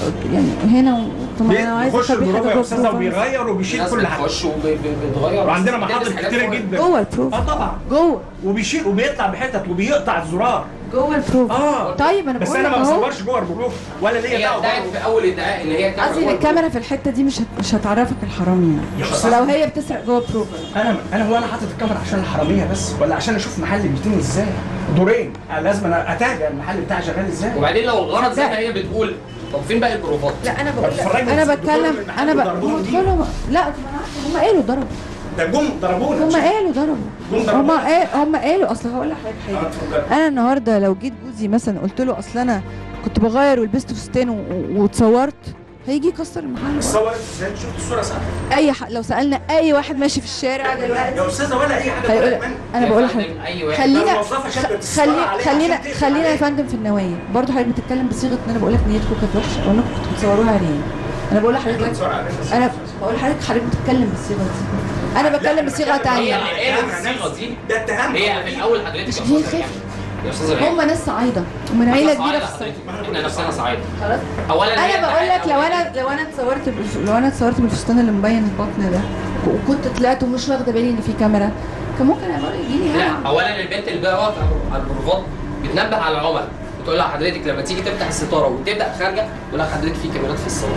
يعني هنا و... طب ما انا عايزه بيخش أخبي حاجة البروفه يا جوه استاذه البروفة. وبيغير وبيشيل الناس كل حاجه بتخش وبتغير وعندنا بتلبس محاضر حاجات كتيره فوق. جدا جوه البروفه اه طبعا جوه وبيشيل وبيطلع بحتت وبيقطع الزرار جوه البروفه اه طيب انا بس بقول انا لك ما اهو بصورش جوه البروف ولا ليا هي دعوه ادعت بره. في اول ادعاء ان هي كاميرا قصدي جوه ان الكاميرا في الحته دي مش هت... مش هتعرفك الحرامي يا يعني أستاذ. لو هي بتسرق جوه البروفه انا انا هو انا حاطط الكاميرا عشان الحراميه بس ولا عشان اشوف محل بيتم ازاي دورين أنا لازم أنا اتابع المحل بتاعي شغال ازاي وبعدين لو الغرض زي ما هي بتقول طب فين باقي البروفات؟ لا انا بقول لك اتفرجنا انا في بتكلم الدكتور المحل انا ب... ضربوهم هم دي. ادخلوا لا طب انا عارفه هم قالوا ضربوا ده جم ضربونا هم قالوا ضربوا جم هم ضربونا قال هم قالوا اصل هقول لحضرتك اه حاجه اتفضل انا النهارده لو جيت جوزي مثلا قلت له اصل انا كنت بغير ولبست فستان و- و- واتصورت هيجي يكسر المحل صورت ازاي شفت الصوره صح اي ح... لو سالنا اي واحد ماشي في الشارع دلوقتي يا استاذه ولا اي حاجه هيقول طلعت منك. انا يا بقول فندم، لحضرتك اي واحد خلينا الموظفة شافت الستارة خلينا عليها خلينا عشان تقفل خلينا يا عليها. فندم في النوايا برضه حضرتك بتتكلم بصيغه ان انا بقول لك نيتكم كانت وحشه او انكم كنتوا بتصوروها عريان انا بقول لحضرتك بتصور على أساس. انا بقول لحضرتك حضرتك بتتكلم بالصيغه دي انا بتكلم بصيغه هي تانية اللي قالت الصيغه دي ده اتهام هي في الاول حضرتك مش يا دي استاذه الفكرة. ريهام. يا استاذه ريهام. هم ناس صعايده ومن عيله احنا كبيره صعايدة في الصعيد حضرتك. احنا نفسنا صعايده خلاص اولا هي انا بقول لك الحقيقة لو أول انا لو انا اتصورت بالف... لو انا اتصورت بالفستان اللي مبين البطن ده وكنت طلعت ومش واخده بالي ان في كاميرا كان ممكن اقول يجي لي لا هلع اولا البنت اللي بقى واقفه على البروفات بتنبه على العملاء بتقول لها حضرتك لما تيجي تفتح الستاره وتبدا خارجه تقول لها حضرتك في كاميرات في الصاله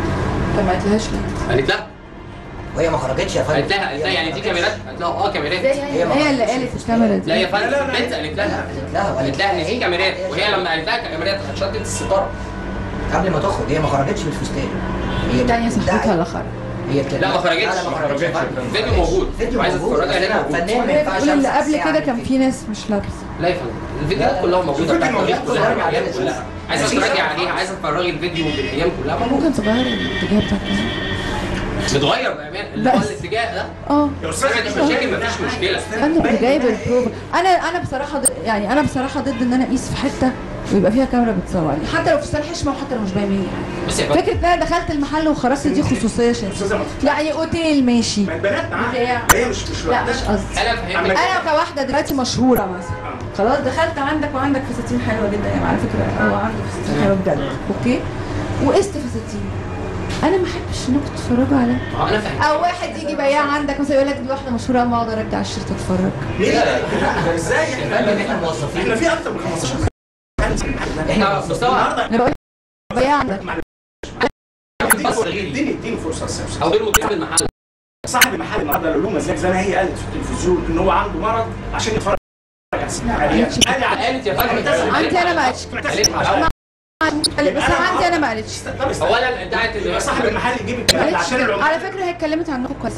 طب ما قلتلهاش ليه؟ قالت لها وهي ما خرجتش يا فندم قالت لها قالت لها يعني دي كاميرات قالت لها اه كاميرات ازاي هي, هي اللي قالت الكاميرا دي لا يا فندم لا، لا، لا. البنت قالت لها قالت لها قالت لها ان في كاميرات وهي لما قالت لها كاميرات شدت الستاره قبل ما تخرج هي ما خرجتش بالفستان هي الثانيه بتدعي- صاحبتها اللي خرج هي بتبقى لا ما خرجتش لا لا ما خرجتش يا فندم. الفيديو موجود فيديو عايز موجود اتفرج عليه بس أنا موجود. فنان ما ينفعش بتقول اللي أمسك قبل ساعة كده كان في في ناس مش لابسه لا يا فندم الفيديوهات كلها موجوده بتاعت الفيديو التاريخ موجود. كلها عليها كلها عايز اتفرجي عليها عايز اتفرجي الفيديو بالايام كلها موجود ممكن تغير الاتجاه بتاعك متغير بامان اللي هو بس. الاتجاه ده اه يا استاذ ما عنديش مشاكل مفيش مشكله انا اللي جايب البروفا انا انا بصراحه ضد يعني انا بصراحه ضد ان انا اقيس في حته ويبقى فيها كاميرا بتصور لي حتى لو في فستان حشمه وحتى لو مش باين مني حاجه بصي يا فندم فكره ان انا دخلت المحل وخرجت دي خصوصيه شايفه استاذه ما يعني اوتيل ماشي ما البنات معاها بتاع. هي مش مش لا لوحدها. مش قصدي انا فهمت انا كواحده دلوقتي مشهوره مثلا خلاص دخلت عندك وعندك فساتين حلوه جدا يعني على فكره هو عنده فساتين حلوه بجد اوكي وقست فساتين انا ما احبش انكم تتفرجوا عليها اه انا فاهم او واحد يجي بياع عندك مثلا يقول لك دي واحده مشهوره ما اقعد ارجع الشرطه اتفرج ليه؟ ازاي يا احنا فندم احنا موظفين احنا في اكتر من 15 احنا مستوى النهارده انا بقول بياع عندك بس غيري اديني اديني فرصه يا استاذ او غير مدير المحل صاحب المحل النهارده قال له مزاج زي ما هي قالت في التلفزيون ان هو عنده مرض عشان يتفرج على السينما. قال لي- قال لي على- قالت يا فندم عندي انا ما قالتش قالت على- بس انا عندي انا ما قالتش طب استنى. اولا ادعت ان يبقى صاحب المحل يجيب الكلام ده عشان العملاء على فكره هي اتكلمت عنكم كويس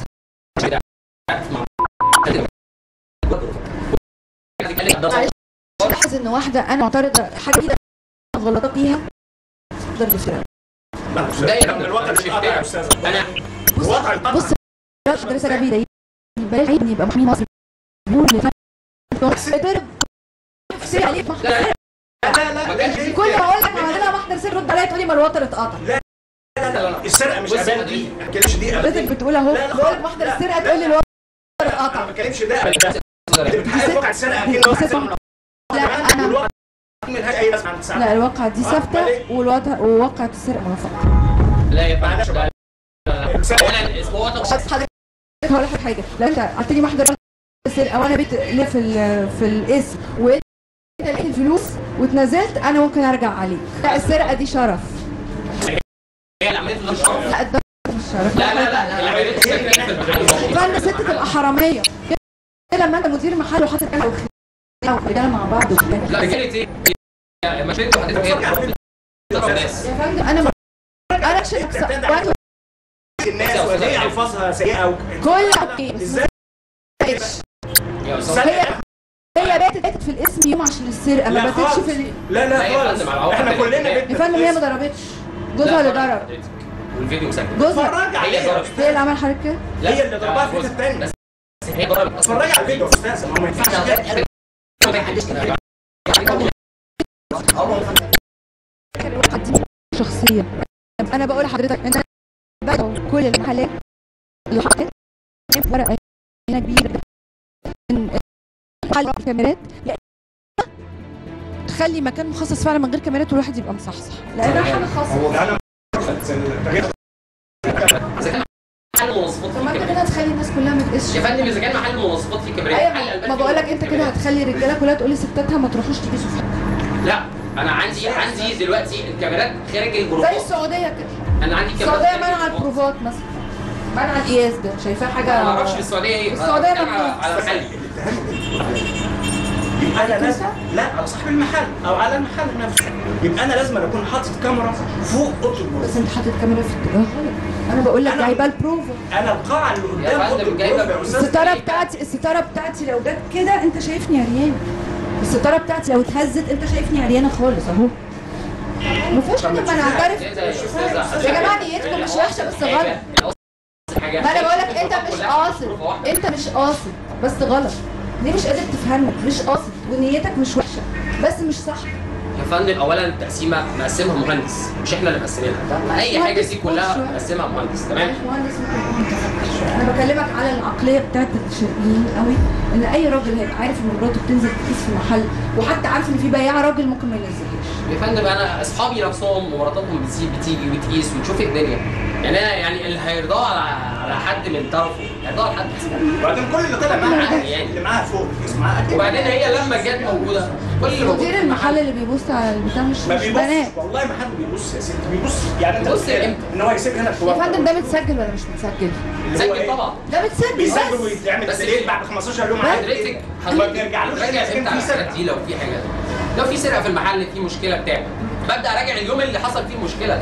معلش لاحظ ان واحده انا معترضه حاجه كده غلطات فيها تقدر تسرق ده يا لا، فندم، الوضع أنا مش مش قاطع يا فاهم. استاذ انا الوضع القطع بص المدرسه ده بيضايقني بلاش عيب ان يبقى محمي مصر بيقول لي اضرب افتري عليه محضر لا سر. لا لا ما كانش لا كل ما اقول لك عملنا لها محضر سر رد عليا تقولي ما الوتر اتقطع السرقه مش بص ابان يا دي فندم. ما بتكلمش دي حضرتك ابدا بتقول اهو لا، لا، بقول لك محضر لا، السرقه لا. تقول لي الوتر انا اتقطع ما بتكلمش ده ابدا انت بتحقق واقع السرقه اكيد واحد بس- سرق لا انا والواقع ملهاش اي لازمه عند الساعه لا الواقعة دي آه، ثابتة أمال إيه؟ والواقع وواقعة السرقة موافقة لا يا فندم معلش لا، لا، لا. السرقة- اولا هو ده بس حضرتك هقول لك حاجة لو انت اعطيني محضر السرقة وانا بيت ليه في ال- في الاسم وانت لقيت الفلوس واتنازلت انا ممكن ارجع عليك لا السرقة دي شرف هي اللي عملته ده مش شرف. لا ده مش شرف لا لا لا اللي عملته ده كان في المحل فانا ست تبقى حرامية كده لما انت مدير محل وحاطط كده وخ- ورجاله مع بعض وبتاع. لا رجالة ايه؟ يا مشيت وحديث غير ضرب ناس يا فندم انا انا مش وقت الناس وليه الفاظها سيئه و... كل اوكي بس ازاي يا استاذ السرقة- هي باتت باتت في الاسم يوم عشان السرقة ما لا باتتش خالص. في ال- لا لا لا يا خالص فندم، على عقد احنا كلنا الاتفاق. بيتنا يا فندم هي ما ضربتش جوزها اللي ضرب والفيديو مسجل جوزها اتفرج هي عليها ضربت. هي اللي عمل حضرتك كده لا، هي اللي ضربها في جوز. الحتة التانية. بس هي ضربت اتفرج على الفيديو يا استاذ ما هو ما ينفعش كده شخصيا انا بقول لحضرتك ان انا بدأوا كل المحلات اللي حطيت ورقه هنا كبيره من محل كاميرات لا تخلي مكان مخصص فعلا من غير كاميرات والواحد يبقى مصحصح لانها حاجه خاصه لا انا اذا كان محل مواصفات طب ما في انت كاميرات كده هتخلي الناس كلها ما تقيسش يا فندم اذا كان محل مواصفات في كاميرات محل ايوه ألبان ما في بقول لك انت كده كاميرات. هتخلي الرجاله كلها تقول لستاتها ما تروحوش تقيسوا في حته لا انا عندي عندي دلوقتي الكاميرات خارج زي البروفات السعوديه كده انا عندي كاميرات السعوديه خارج منع البروفات. البروفات مثلا منع القياس ده شايفاه حاجه انا ما اعرفش في السعوديه ايه السعودية أنا ممنوع. على محلي يبقى انا لازم لا على صاحب المحل او على المحل نفسه يبقى انا لازم اكون حاطط كاميرا فوق اوضه البروف بس انت حاطط كاميرا في اتجاه غلط انا بقول لك أنا- جايبه البروفا انا القاعه اللي قدام يا اوضه فندم جايبة البروف يا استاذ الستاره بتاعتي الستاره بتاعتي لو جت كده انت شايفني عريانه الستاره بتاعتي لو اتهزت انت شايفني عريانه خالص اهو ما فيهاش حاجه ما انا اعترف إيه ده يا أستاذة؟ يا جماعه نيتكم مش وحشه بس غلط حاجة ما انا بقول لك انت مش قاصد انت مش قاصد بس غلط ليه مش قادر تفهمني مش قاصد ونيتك مش وحشه بس مش صح يا فندم اولا التقسيمه مقسمها مهندس مش احنا اللي مقسمينها اي حاجه دي كلها مقسمها مهندس تمام مهندس ممكن يكون متفكر شوية. انا بكلمك على العقليه بتاعت الشرقيين قوي ان اي راجل هيبقى عارف ان مراته بتنزل تقيس في محل وحتى عارف ان في بياع راجل ممكن ما ينزلهاش يا فندم انا اصحابي نفسهم ومراتاتهم بتسيب بتيجي وتقيس وتشوف الدنيا يعني انا يعني اللي هيرضاه على على حد من طرفه هيرضاه على حد وبعدين كل اللي طلع معاها يعني. اللي معاها فوق اسمها اكيد وبعدين هي لما جت موجوده كل اللي موجود مدير في المحل اللي بيبص على البتاع مش ما مش بنات بيبصش والله ما حد بيبص يا ست بيبص يعني انت بص متخيل امتى؟ ان هو يسيب هنا يا الكوارتر فندم ده متسجل ولا مش متسجل؟ اللي هو سجل إيه؟ طبعا ده متسجل بيسجل بس ويتعمل بس ديليت إيه؟ بعد 15 يوم عادي حضرتك ما بنرجعلوش راجع إذا كان امتى على في سرقة. الحاجات دي لو في حاجه لو في سرقه في المحل في مشكله بتاع ببدا اراجع اليوم اللي حصل فيه المشكله ده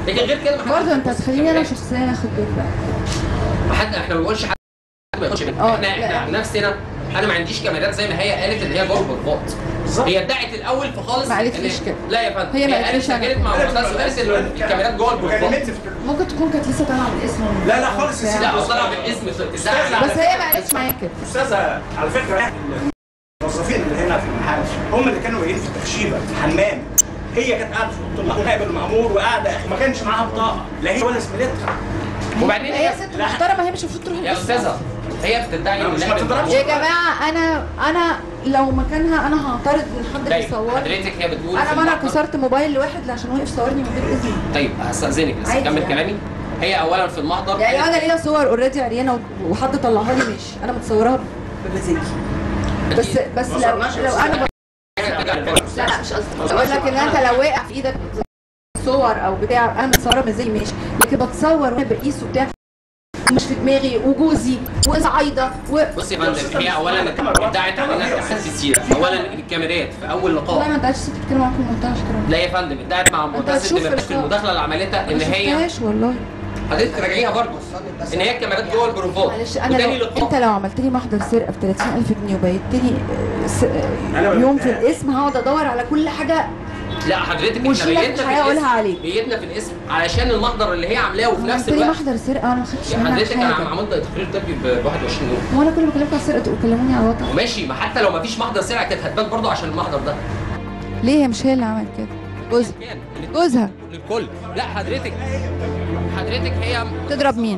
لكن غير كده ما حدش- برضه انت هتخليني انا شخصيا اخد دور بقى ما حد احنا ما بنقولش حد ما ياخدش بالك. اه، احنا لا. احنا عن نفسنا انا ما عنديش كاميرات زي ما هي قالت ان هي جوه البرباط بالظبط. هي ادعت الاول في خالص ما قالتليش إن- كده. لا يا فندم هي ما قالت قالتليش سجلت مع قالت- معتز وقالت ان الكاميرات جوه البرباط وكلمتني في ممكن تكون كانت لسه طالعه من اسمه لا لا خالص يا سيدي. لا هو طلع بالاسم تزعل بس هي ما قالتش معايا كده استاذه على فكره الموظفين اللي هنا في المحل هم اللي كانوا جايين في التخشيبه الحمام هي كانت قاعده في اوضه نائب المامور وقاعده ما كانش معاها بطاقه لا هي ولا زميلتها وبعدين هي هي ست محترمه هي مش المفروض تروح يا القسم. استاذه هي بتدعي لا، ان مش نائب ما تضربش. يا المأمور- جماعه انا انا لو مكانها انا هعترض ان حد طيب يصورني حضرتك هي بتقول انا في ما انا المحضر- كسرت موبايل لواحد عشان واقف صورني من غير اذني طيب هستأذنك بس عادي اكمل يعني. كلامي هي اولا في المحضر يعني لو قالت- انا ليا صور اوريدي عريانه وحد طلعها لي ماشي انا متصورها بمزاجي بس بس ما لو صرناش لو انا ب... لا لا مش قصدي بقول لك ان انت لو وقع في ايدك صور او بتاع انا متصوره بمزاجي ماشي لكن بتصور وانا بقيس وبتاع مش في دماغي وجوزي وصعايده و... بص يا فندم هي اولا ادعت انها كانت السيره اولا الكاميرات في اول والله لقاء ما انت عايز تتكلم معاكم في منتهى احترام لا يا فندم ادعت مع انت معتز ان هتشوف مفيش في اللقاء. المداخله اللي عملتها ان ما هي شفتهاش والله حضرتك راجعيها برضه ان هي الكاميرات جوه البروفات معلش انا وتاني لو لقاء انت لو عملت لي محضر سرقه ب 30000 جنيه وبيتني آه، س- آه، أنا يوم في بقولها. الاسم هقعد ادور على كل حاجه لا حضرتك مش احنا لك بيتنا مش في هقولها الاسم عليك. بيتنا في الاسم علشان المحضر اللي هي عاملاه وفي نفس عملت لي الوقت محضر سرقه وانا ما خدتش يا منها حضرتك انا حاجه عملت تقرير طبي ب 21 يوم وانا كل ما كلمت على السرقه تقول كلموني على الوطن وماشي ما حتى لو ما فيش محضر سرعه كانت هتبان برضه عشان المحضر ده ليه هي مش هي اللي عملت كده جوزها كان جوزها للكل لا حضرتك حضرتك هي تضرب مين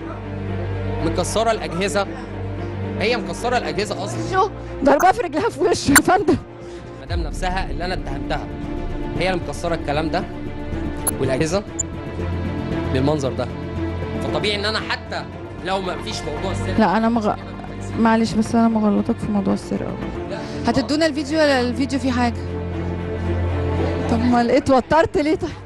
مكسره الاجهزه هي مكسره الاجهزه اصلا شو ضربها في رجلها في وشه يا فندم مدام نفسها اللي انا اتهمتها هي اللي مكسره الكلام ده والاجهزه بالمنظر ده فطبيعي ان انا حتى لو ما فيش موضوع السرقه لا انا مغ... معلش بس انا مغلطك في موضوع السرقه هتدونا الفيديو ولا الفيديو فيه حاجه طب ما لقيت وترت ليه طيب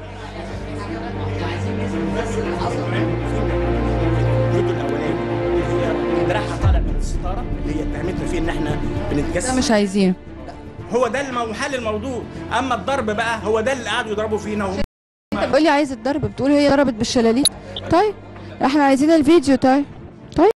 الفيديو الاولاني اللي هي دراعها طالع من الستاره اللي هي اتهمتنا فيه ان احنا ده بنتجسس مش عايزينه هو ده المو- محل الموضوع اما الضرب بقى هو ده اللي قعدوا يضربوا فينا وهم انت بتقولي عايز الضرب بتقول هي ضربت بالشلاليت طيب احنا عايزين الفيديو طيب طيب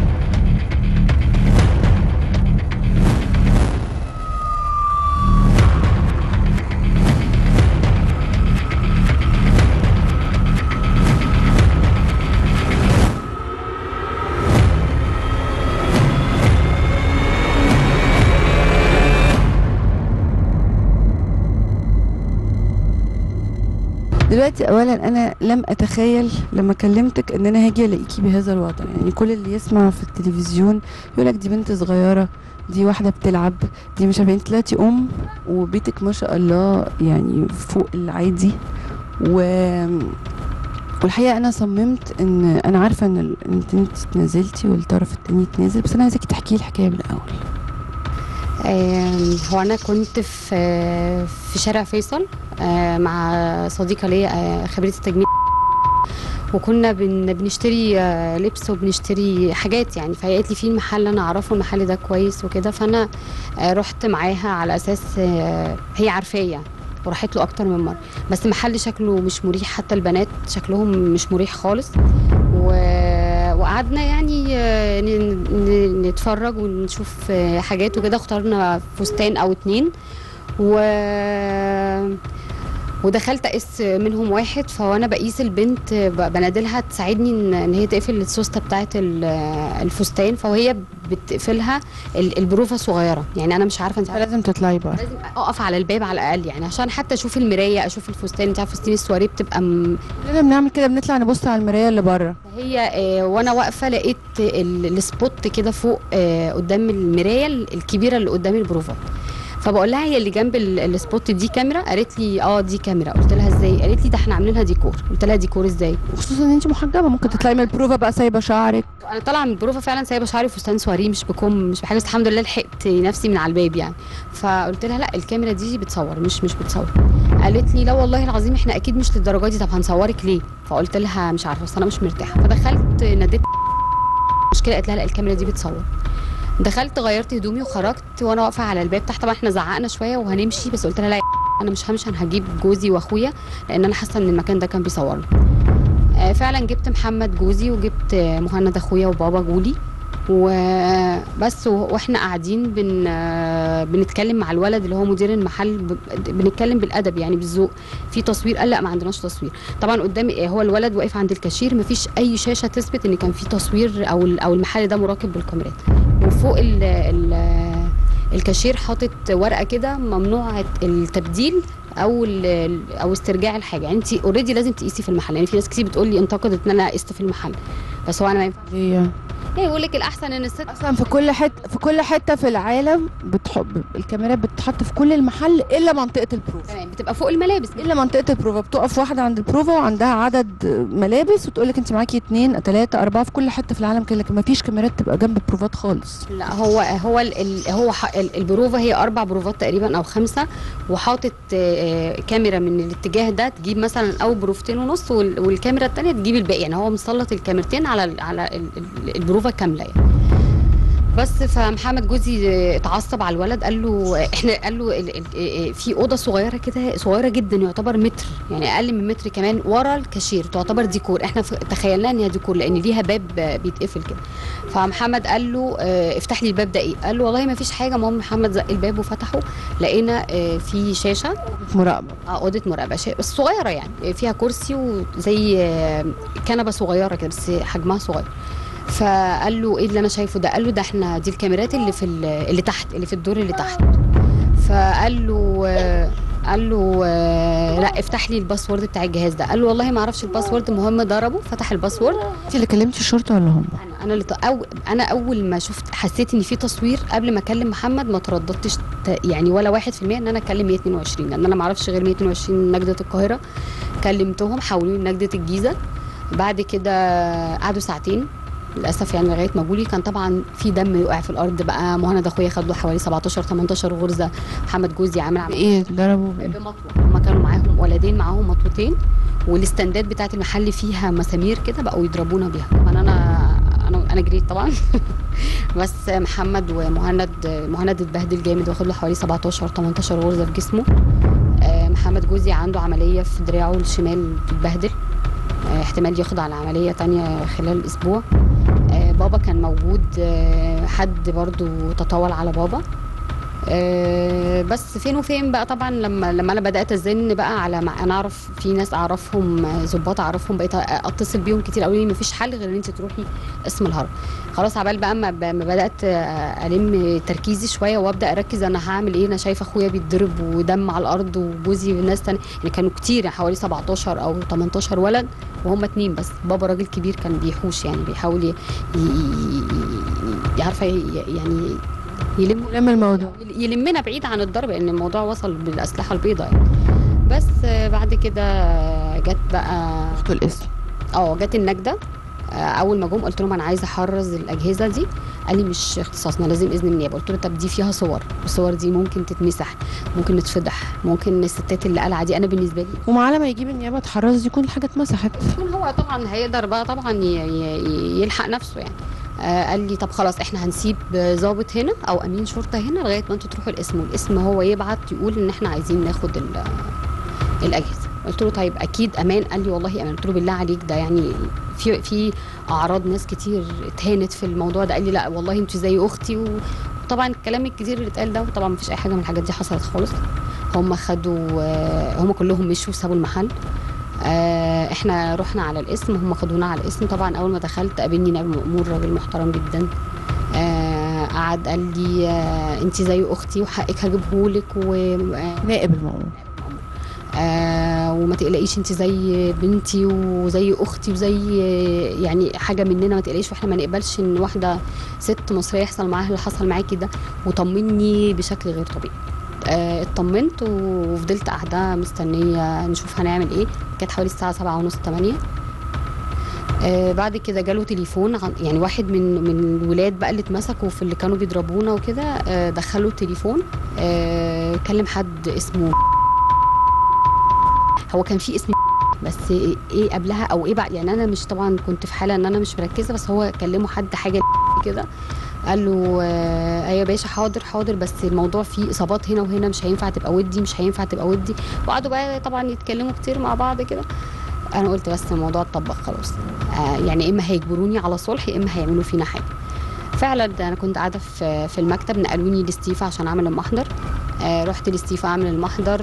دلوقتي اولا انا لم اتخيل لما كلمتك ان انا هاجي الاقيكي بهذا الوضع يعني كل اللي يسمع في التلفزيون يقول لك دي بنت صغيره دي واحده بتلعب دي مش عارفه انت طلعتي ام وبيتك ما شاء الله يعني فوق العادي و والحقيقه انا صممت ان انا عارفه ان ال- ان انت اتنازلتي والطرف التاني اتنازل بس انا عايزاكي تحكي لي الحكايه من الاول آم، هو انا كنت في في شارع فيصل آه، مع صديقه ليا آه، خبيره التجميل وكنا بن بنشتري آه، لبس وبنشتري حاجات يعني فهي قالت لي في المحل انا اعرفه المحل ده كويس وكده فانا آه، رحت معاها على اساس آه، هي عارفاه يعني وراحت له اكتر من مره بس المحل شكله مش مريح حتى البنات شكلهم مش مريح خالص و... وقعدنا يعني آه، ن- ن- نتفرج ونشوف آه، حاجات وكده اخترنا فستان او اتنين و ودخلت اقيس منهم واحد فوانا بقيس البنت ب- بنادلها تساعدني ان إن هي تقفل السوسته بتاعه ال- الفستان فوهي بتقفلها ال- البروفه صغيره يعني انا مش عارفه انت عارفة لازم تطلعي بره لازم اقف على الباب على الاقل يعني عشان حتى اشوف المرايه اشوف الفستان انت عارفه فستان السواريه بتبقى م... كلنا بنعمل كده بنطلع نبص على المرايه اللي بره هي آه، وانا واقفه لقيت ال- السبوت كده فوق آه، قدام المرايه ال- الكبيره اللي قدام البروفات فبقول لها هي اللي جنب ال- السبوت دي كاميرا قالت لي اه دي كاميرا قلت لها ازاي قالت لي ده احنا عاملينها ديكور قلت لها ديكور ازاي وخصوصا ان انت محجبه ممكن تطلعي من البروفه بقى سايبه شعرك انا طالعه من البروفه فعلا سايبه شعري فستان سواريه مش بكم مش بحاجه بس الحمد لله لحقت نفسي من على الباب يعني فقلت لها لا الكاميرا دي بتصور مش مش بتصور قالت لي لا والله العظيم احنا اكيد مش للدرجه دي طب هنصورك ليه فقلت لها مش عارفه بس انا مش مرتاحه فدخلت ناديت مشكله قالت لها لا الكاميرا دي بتصور دخلت غيرت هدومي وخرجت وانا واقفه على الباب تحت طبعا احنا زعقنا شويه وهنمشي بس قلت لها لا انا مش همشي انا هجيب جوزي واخويا لان انا حاسه ان المكان ده كان بيصورني آه، فعلا جبت محمد جوزي وجبت آه، مهند اخويا وبابا جولي وبس و- واحنا قاعدين بن آه، بنتكلم مع الولد اللي هو مدير المحل ب- بنتكلم بالادب يعني بالذوق في تصوير قال لا ما عندناش تصوير طبعا قدامي آه، هو الولد واقف عند الكاشير مفيش اي شاشه تثبت ان كان في تصوير او ال- او المحل ده مراقب بالكاميرات وفوق ال ال الكاشير حاطط ورقه كده ممنوع التبديل او ال- او استرجاع الحاجه يعني انت اوريدي لازم تقيسي في المحل يعني في ناس كتير بتقول لي انتقدت ان انا قست في المحل بس هو انا ما ينفعش هي يعني بيقول لك الاحسن ان الست اصلا في كل حته في كل حته في العالم بتحط الكاميرات بتتحط في كل المحل الا منطقه البروفا تمام بتبقى فوق الملابس الا منطقه البروفا بتقف واحده عند البروفا وعندها عدد ملابس وتقول لك انت معاكي اتنين تلاته اربعه في كل حته في العالم كده لكن ما فيش كاميرات تبقى جنب البروفات خالص لا هو هو ال ال هو ح- ال- البروفا هي اربع بروفات تقريبا او خمسه وحاطط آه، كاميرا من الاتجاه ده تجيب مثلا او بروفتين ونص وال- والكاميرا الثانيه تجيب الباقي يعني هو مسلط الكاميرتين على ال- على ال- ال- البروفا كامله يعني بس فمحمد جوزي آه، اتعصب على الولد قال له احنا قال له ال- ال- آه، في اوضه صغيره كده صغيره جدا يعتبر متر يعني اقل من متر كمان ورا الكاشير تعتبر ديكور احنا ف- تخيلنا ان هي ديكور لان ليها باب آه، بيتقفل كده فمحمد قال له آه، افتح لي الباب ده ايه قال له والله ما فيش حاجه المهم محمد زق الباب وفتحه لقينا آه، في شاشه مراقبه اه اوضه مراقبه شا- بس صغيره يعني فيها كرسي وزي آه، كنبه صغيره كده بس حجمها صغير فقال له ايه اللي انا شايفه ده قال له ده احنا دي الكاميرات اللي في ال- اللي تحت اللي في الدور اللي تحت فقال له آه، قال له آه، لا افتح لي الباسورد بتاع الجهاز ده قال له والله ما اعرفش الباسورد المهم ضربه فتح الباسورد انت اللي كلمتي الشرطه ولا هم انا انا اللي ط- أو انا اول ما شفت حسيت ان في تصوير قبل ما اكلم محمد ما ترددتش ت- يعني ولا واحد في المية ان انا اكلم 122 لان انا ما اعرفش غير 122 نجده القاهره كلمتهم حولوني لنجده الجيزه بعد كده قعدوا ساعتين للاسف يعني لغايه ما جولي كان طبعا في دم يقع في الارض بقى مهند اخويا خد له حوالي 17 18 غرزه محمد جوزي عامل عمليه ايه ضربوا بإيه؟ بمطوه هما كانوا معاهم ولدين معاهم مطوتين والاستندات بتاعت المحل فيها مسامير كده بقوا يضربونا بيها طبعا انا انا انا جريت طبعا بس محمد ومهند مهند اتبهدل جامد واخد له حوالي 17 18 غرزه في جسمه آه، محمد جوزي عنده عمليه في دراعه الشمال اتبهدل آه، احتمال يخضع لعمليه تانية خلال اسبوع آه، بابا كان موجود آه، حد برضو تطاول على بابا آه، بس فين وفين بقى طبعا لما لما انا بدات ازن بقى على ما انا اعرف في ناس اعرفهم آه، ظباط اعرفهم بقيت اتصل بيهم كتير قوي ما فيش حل غير ان انت تروحي اسم الهرم خلاص عبال بقى ما ب- ما بدات آه، الم تركيزي شويه وابدا اركز انا هعمل ايه انا شايفه اخويا بيتضرب ودم على الارض وجوزي وناس تانية يعني كانوا كتير يعني حوالي 17 او 18 ولد وهم اتنين بس بابا راجل كبير كان بيحوش يعني بيحاول ي- ي- ي- عارفه ي- يعني يلم لم الموضوع يلمنا بعيد عن الضرب لان الموضوع وصل بالاسلحه البيضاء يعني بس آه، بعد كده جت بقى اخته الاسم اه جت النجده آه، اول ما جم قلت لهم انا عايزه احرز الاجهزه دي قال لي مش اختصاصنا لازم اذن النيابه قلت له طب دي فيها صور الصور دي ممكن تتمسح ممكن نتفضح ممكن الستات اللي قلعه دي انا بالنسبه لي ومع على ما يجيب النيابه تحرز يكون الحاجه اتمسحت يكون هو طبعا هيقدر بقى طبعا ي- ي- يلحق نفسه يعني آه قال لي طب خلاص احنا هنسيب ضابط هنا او امين شرطه هنا لغايه ما انتوا تروحوا القسم والقسم هو يبعت يقول ان احنا عايزين ناخد ال- الاجهزه قلت له طيب اكيد امان قال لي والله امان قلت له بالله عليك ده يعني في في اعراض ناس كتير اتهانت في الموضوع ده قال لي لا والله انت زي اختي و- وطبعا الكلام الكتير اللي اتقال ده طبعا مفيش اي حاجه من الحاجات دي حصلت خالص هم خدوا آه، هم كلهم مشوا وسابوا المحل آه، احنا رحنا على الاسم هم خدونا على الاسم طبعا اول ما دخلت قابلني نائب مأمور راجل محترم جدا آه، قعد قال لي آه، انت زي اختي وحقك هجيبهولك و آه، نائب المأمور آه وما تقلقيش انت زي بنتي وزي اختي وزي يعني حاجه مننا ما تقلقيش واحنا ما نقبلش ان واحده ست مصريه يحصل معاها اللي حصل معاكي ده وطمني بشكل غير طبيعي آه اطمنت وفضلت قاعده مستنيه نشوف هنعمل ايه كانت حوالي الساعه سبعة ونص 8 آه بعد كده جاله تليفون عن يعني واحد من من الولاد بقى اللي اتمسكوا في اللي كانوا بيضربونا وكده آه دخلوا التليفون آه كلم حد اسمه هو كان في اسم بس ايه قبلها او ايه بعد يعني انا مش طبعا كنت في حاله ان انا مش مركزه بس هو كلمه حد حاجه كده قال له آه، ايوه يا باشا حاضر حاضر بس الموضوع فيه اصابات هنا وهنا مش هينفع تبقى ودي مش هينفع تبقى ودي وقعدوا بقى طبعا يتكلموا كتير مع بعض كده انا قلت بس الموضوع اتطبق خلاص آه يعني اما هيجبروني على صلح يا اما هيعملوا فينا حاجه فعلا انا كنت قاعده في في المكتب نقلوني لاستيفا عشان اعمل المحضر آه رحت لاستيفا اعمل المحضر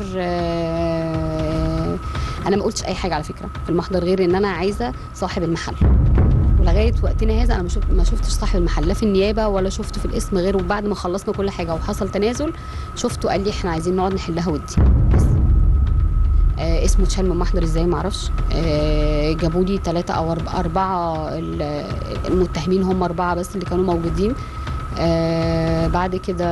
آه انا ما قلتش اي حاجه على فكره في المحضر غير ان انا عايزه صاحب المحل ولغايه وقتنا هذا انا ما شفت ما شفتش صاحب المحل لا في النيابه ولا شفته في الاسم غير بعد ما خلصنا كل حاجه وحصل تنازل شفته قال لي احنا عايزين نقعد نحلها ودي بس آه اسمه اتشال من محضر ازاي ما اعرفش آه جابوا لي ثلاثه او أرب- اربعه ال- المتهمين هم اربعه بس اللي كانوا موجودين آه بعد كده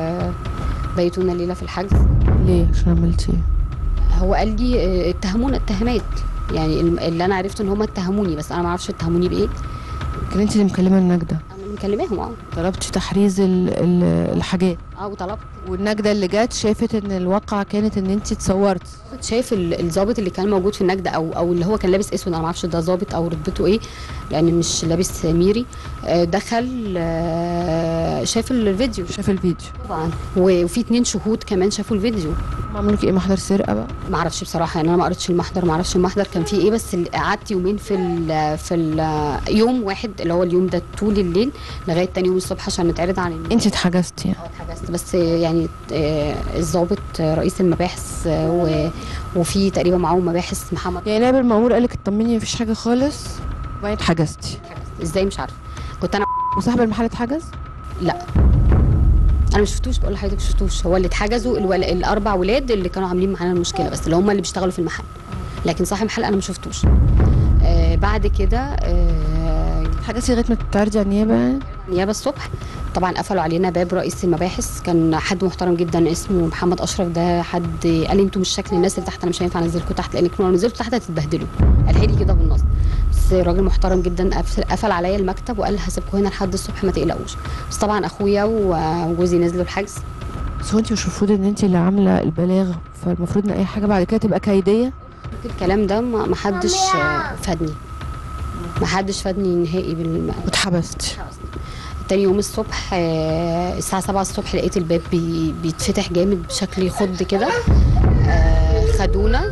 بيتونا ليله في الحجز ليه عشان عملتي ايه هو قال لي آه، اتهمونا اتهامات يعني الم- اللي انا عرفته ان هم اتهموني بس انا ما اعرفش اتهموني بايه كان انت اللي مكلمه النجده انا مكلماهم اه طلبتي تحريز ال- ال- الحاجات اه وطلبت والنجده اللي جت شافت ان الواقعه كانت ان انت اتصورتي شايف ال- الضابط اللي كان موجود في النجده او او اللي هو كان لابس اسود انا ما اعرفش ده ضابط او رتبته ايه لان مش لابس ميري آه، دخل آه، شاف الفيديو شاف الفيديو طبعا و- وفي اتنين شهود كمان شافوا الفيديو هم عملوا لك ايه محضر سرقه بقى ما اعرفش بصراحه يعني انا ما قريتش المحضر ما اعرفش المحضر كان فيه ايه بس ال- قعدت يومين في ال في ال يوم واحد اللي هو اليوم ده طول الليل لغايه تاني يوم الصبح عشان نتعرض عن ال- انت اتحجزتي يعني. اه اتحجزت بس يعني آه، الضابط آه، رئيس المباحث آه، و- وفي تقريبا معاهم مباحث محمد يعني نائب المأمور قالك اطمني مفيش حاجه خالص وبعدين اتحجزتي ازاي مش عارفه كنت انا وصاحب المحل اتحجز لا انا مش شفتوش بقول لحضرتك مش شفتوش هو اللي اتحجزوا الول... الاربع ولاد اللي كانوا عاملين معانا المشكله بس اللي هم اللي بيشتغلوا في المحل لكن صاحب المحل انا ما شفتوش آه بعد كده آه اتحجزتي لغايه ما تتعرضي على النيابه يعني نيابه الصبح طبعا قفلوا علينا باب رئيس المباحث كان حد محترم جدا اسمه محمد اشرف ده حد قال لي انتوا مش شكل الناس اللي تحت انا مش هينفع انزلكم تحت لانكم لو نزلتوا تحت هتتبهدلوا قالها لي كده بالنص بس راجل محترم جدا قفل, قفل عليا المكتب وقال هسيبكم هنا لحد الصبح ما تقلقوش بس طبعا اخويا وجوزي نزلوا الحجز بس هو انت مش المفروض ان انت اللي عامله البلاغ فالمفروض ان اي حاجه بعد كده تبقى كيديه الكلام ده ما ما حدش آه، فادني ما حدش فادني نهائي بالم... واتحبستي تاني يوم الصبح آه، الساعة 7 الصبح لقيت الباب بي بيتفتح جامد بشكل يخض كده آه، خدونا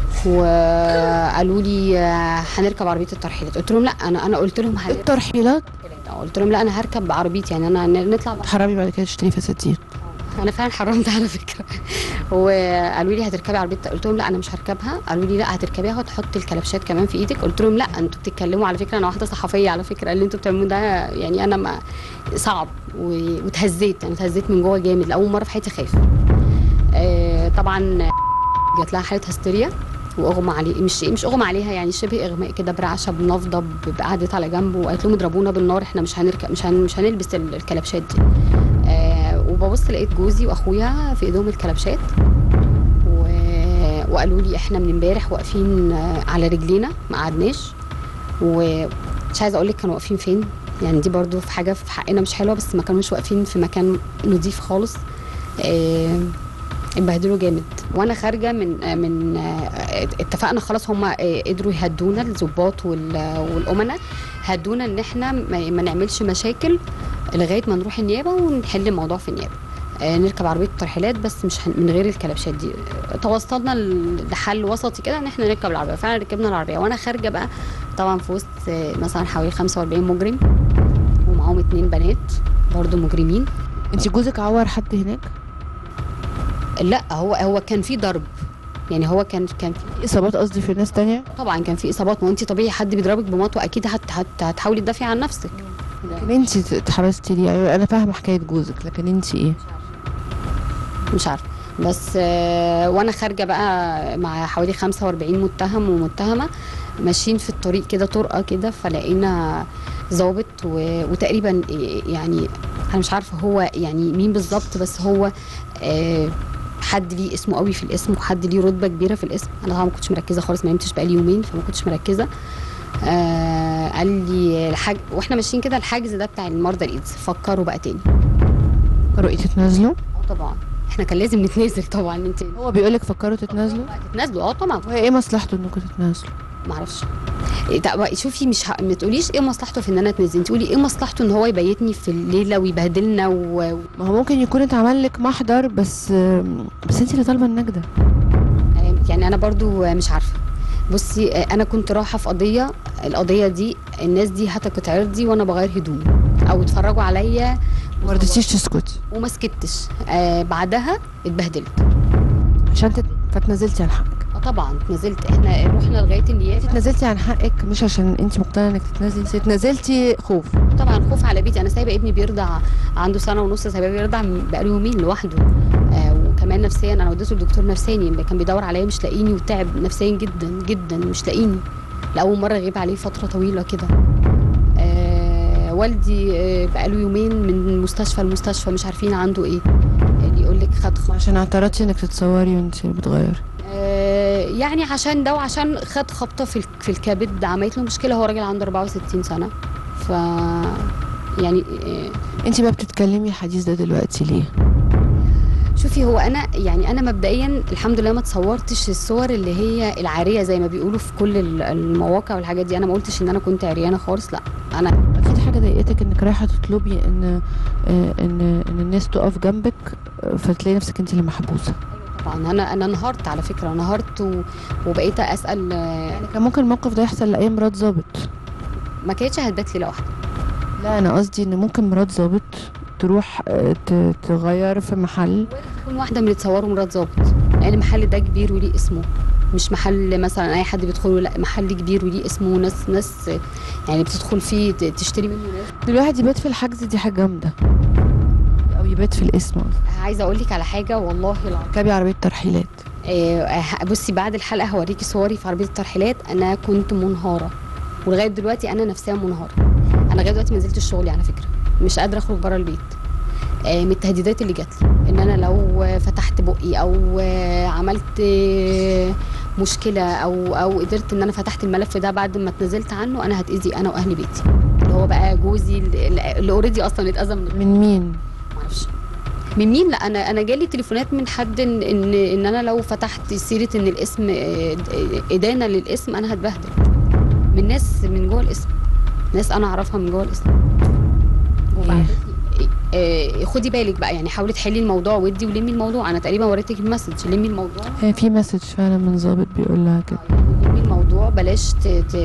وقالوا لي آه، هنركب عربية الترحيلات قلت لهم لا انا انا قلت لهم هنركب الترحيلات قلت لهم لا انا هركب بعربيتي يعني انا ن- نطلع بع- حرامي بعد كده تشتري فساتين انا فعلا حرمت على فكره وقالوا لي هتركبي عربيه قلت لهم لا انا مش هركبها قالوا لي لا هتركبيها وتحطي الكلبشات كمان في ايدك قلت لهم لا انتوا بتتكلموا على فكره انا واحده صحفيه على فكره اللي انتوا بتعملوه ده يعني انا ما صعب و- واتهزيت انا اتهزيت من جوه جامد لاول مره في حياتي خايف آه، طبعا جات لها حاله هستيريا واغمى عليه مش مش اغمى عليها يعني شبه اغماء كده برعشه بنفضه ب- قعدت على جنب وقالت لهم اضربونا بالنار احنا مش هنركب مش هن مش هنلبس ال- الكلبشات دي آه وببص لقيت جوزي واخويا في ايدهم الكلبشات و... وقالوا لي احنا من امبارح واقفين آه، على رجلينا ما قعدناش ومش عايزه اقول لك كانوا واقفين فين يعني دي برضو في حاجه في حقنا مش حلوه بس ما كانوش واقفين في مكان نضيف خالص آه اتبهدلوا جامد وانا خارجه من آه، من آه، اتفقنا خلاص هم قدروا يهدونا الضباط وال- والامناء هدونا ان احنا ما ما نعملش مشاكل لغايه ما نروح النيابه ونحل الموضوع في النيابه آه، نركب عربيه ترحيلات بس مش هن- من غير الكلبشات دي آه، توصلنا ل- لحل وسطي كده ان احنا نركب العربيه فعلا ركبنا العربيه وانا خارجه بقى طبعا في وسط آه، مثلا حوالي 45 مجرم ومعاهم اتنين بنات برضو مجرمين انت جوزك عور حد هناك لا هو هو كان في ضرب يعني هو كان كان في اصابات قصدي في ناس تانية طبعا كان في اصابات ما انت طبيعي حد بيضربك بمطوه اكيد هت هت هتحاولي تدافعي عن نفسك لكن انت اتحبستي ليه يعني انا فاهمه حكايه جوزك لكن انت ايه مش عارفه بس آه، وانا خارجه بقى مع حوالي 45 متهم ومتهمه ماشيين في الطريق كده طرقه كده فلقينا ظابط و- وتقريبا يعني انا مش عارفه هو يعني مين بالظبط بس هو آه، حد ليه اسمه قوي في الاسم وحد ليه رتبه كبيره في الاسم انا طبعا ما كنتش مركزه خالص ما نمتش بقالي يومين فما كنتش مركزه آه قال لي الحاج واحنا ماشيين كده الحاجز ده بتاع المرضى الايدز فكروا بقى تاني فكروا ايه تتنازلوا اه طبعا احنا كان لازم نتنازل طبعا انت هو بيقولك فكروا تتنازلوا تتنازلوا اه طبعا وهي ايه مصلحته انكم تتنازلوا معرفش إيه، طب شوفي مش ه... ما تقوليش ايه مصلحته في ان انا اتنزل انت قولي ايه مصلحته ان هو يبيتني في الليله ويبهدلنا و... ما هو ممكن يكون اتعمل لك محضر بس بس انت اللي طالبه النجده آه، يعني انا برضو مش عارفه بصي آه، انا كنت رايحه في قضيه القضيه دي الناس دي هتكت عرضي وانا بغير هدومي او اتفرجوا عليا ما رضيتيش تسكتي وما سكتش آه بعدها اتبهدلت عشان تت... فتنزلتي عن حقك اه طبعا اتنزلت احنا رحنا لغايه النيابه اتنزلتي عن حقك مش عشان انت مقتنعه انك تتنزلي انت اتنزلتي خوف طبعا خوف على بيتي انا سايبه ابني بيرضع عنده سنه ونص سايبه بيرضع بقاله يومين لوحده آه وكمان نفسيا انا وديته لدكتور نفساني كان بيدور عليا مش لاقيني وتعب نفسيا جدا جدا مش لاقيني لاول مره غيب عليه فتره طويله كده آه والدي آه بقاله يومين من مستشفى لمستشفى مش عارفين عنده ايه اللي يقول لك خد خ- عشان اعترضتي انك تتصوري وانت بتغيري آه يعني عشان ده وعشان خد خبطه في ال- في الكبد عملت له مشكله هو راجل عنده 64 سنه ف يعني آه انت بقى بتتكلمي الحديث ده دلوقتي ليه شوفي هو انا يعني انا مبدئيا الحمد لله ما تصورتش الصور اللي هي العاريه زي ما بيقولوا في كل ال- المواقع والحاجات دي انا ما قلتش ان انا كنت عريانه خالص لا انا اكيد حاجه ضايقتك انك رايحه تطلبي ان آه، ان ان الناس تقف جنبك آه، فتلاقي نفسك انت اللي محبوسه طبعا انا انا انهارت على فكره انهارت و... وبقيت اسال آه، يعني كان ممكن الموقف ده يحصل لاي مرات ظابط ما كانتش هتبات لي لوحدي لا انا قصدي ان ممكن مرات ظابط تروح آه، ت- تغير في محل تكون واحده من اللي تصوروا مرات ظابط لان المحل ده كبير وليه اسمه مش محل مثلا اي حد بيدخله لا محل كبير وليه اسمه وناس ناس يعني بتدخل فيه ت- تشتري منه ناس الواحد يبات في الحجز دي حاجه جامده او يبات في الاسم قصدي. عايزه اقول لك على حاجه والله العظيم ركبي عربيه ترحيلات آه، بصي بعد الحلقه هوريكي صوري في عربيه الترحيلات انا كنت منهاره ولغايه دلوقتي انا نفسيا منهاره انا لغايه دلوقتي ما نزلتش شغلي على فكره مش قادره اخرج بره البيت آه، من التهديدات اللي جات لي ان انا لو فتحت بقي او آه، عملت آه، مشكله او او قدرت ان انا فتحت الملف ده بعد ما اتنزلت عنه انا هتاذي انا واهل بيتي اللي هو بقى جوزي اللي اللي اوريدي اصلا اتاذى من من مين معرفش من مين لا انا انا جالي تليفونات من حد ان ان, إن انا لو فتحت سيره ان الاسم آه، ادانه للاسم انا هتبهدل من ناس من جوه الاسم ناس انا اعرفها من جوه الاسم وبعدين آه، خدي بالك بقى يعني حاولي تحلي الموضوع ودي ولمي الموضوع انا تقريبا وريتك المسج لمي الموضوع هي في مسج فعلا من ظابط بيقول لها كده لمي الموضوع بلاش ت... ت...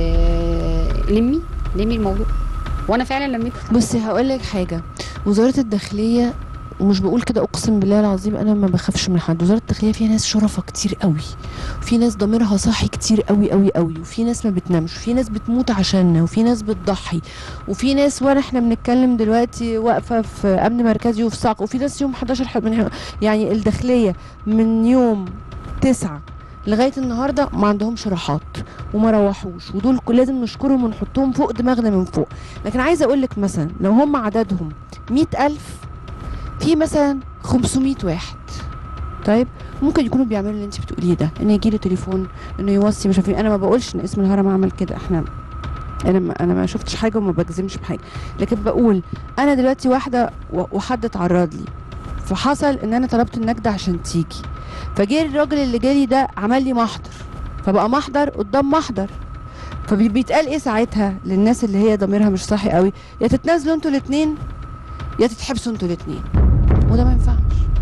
لمي لمي الموضوع وانا فعلا لميت بصي هقول لك حاجه وزاره الداخليه ومش بقول كده اقسم بالله العظيم انا ما بخافش من حد وزاره الداخليه فيها ناس شرفة كتير قوي وفي ناس ضميرها صاحي كتير قوي قوي قوي وفي ناس ما بتنامش وفي ناس بتموت عشاننا وفي ناس بتضحي وفي ناس وانا احنا بنتكلم دلوقتي واقفه في امن مركزي وفي صعق وفي ناس يوم 11 ح- من يعني الداخليه من يوم تسعة لغايه النهارده ما عندهمش راحات وما روحوش ودول كل- لازم نشكرهم ونحطهم فوق دماغنا من فوق لكن عايزه اقول لك مثلا لو هم عددهم مئة ألف في مثلا 500 واحد طيب ممكن يكونوا بيعملوا اللي انت بتقوليه ده ان يجي له تليفون انه يوصي مش عارفين انا ما بقولش ان اسم الهرم عمل كده احنا انا ما انا ما شفتش حاجه وما بجزمش بحاجه لكن بقول انا دلوقتي واحده و- وحد اتعرض لي فحصل ان انا طلبت النجدة عشان تيجي فجه الراجل اللي جالي ده عمل لي محضر فبقى محضر قدام محضر فبيتقال ايه ساعتها للناس اللي هي ضميرها مش صاحي قوي يا تتنازلوا انتوا الاتنين يا تتحبسوا انتوا الاتنين وده ما ينفعش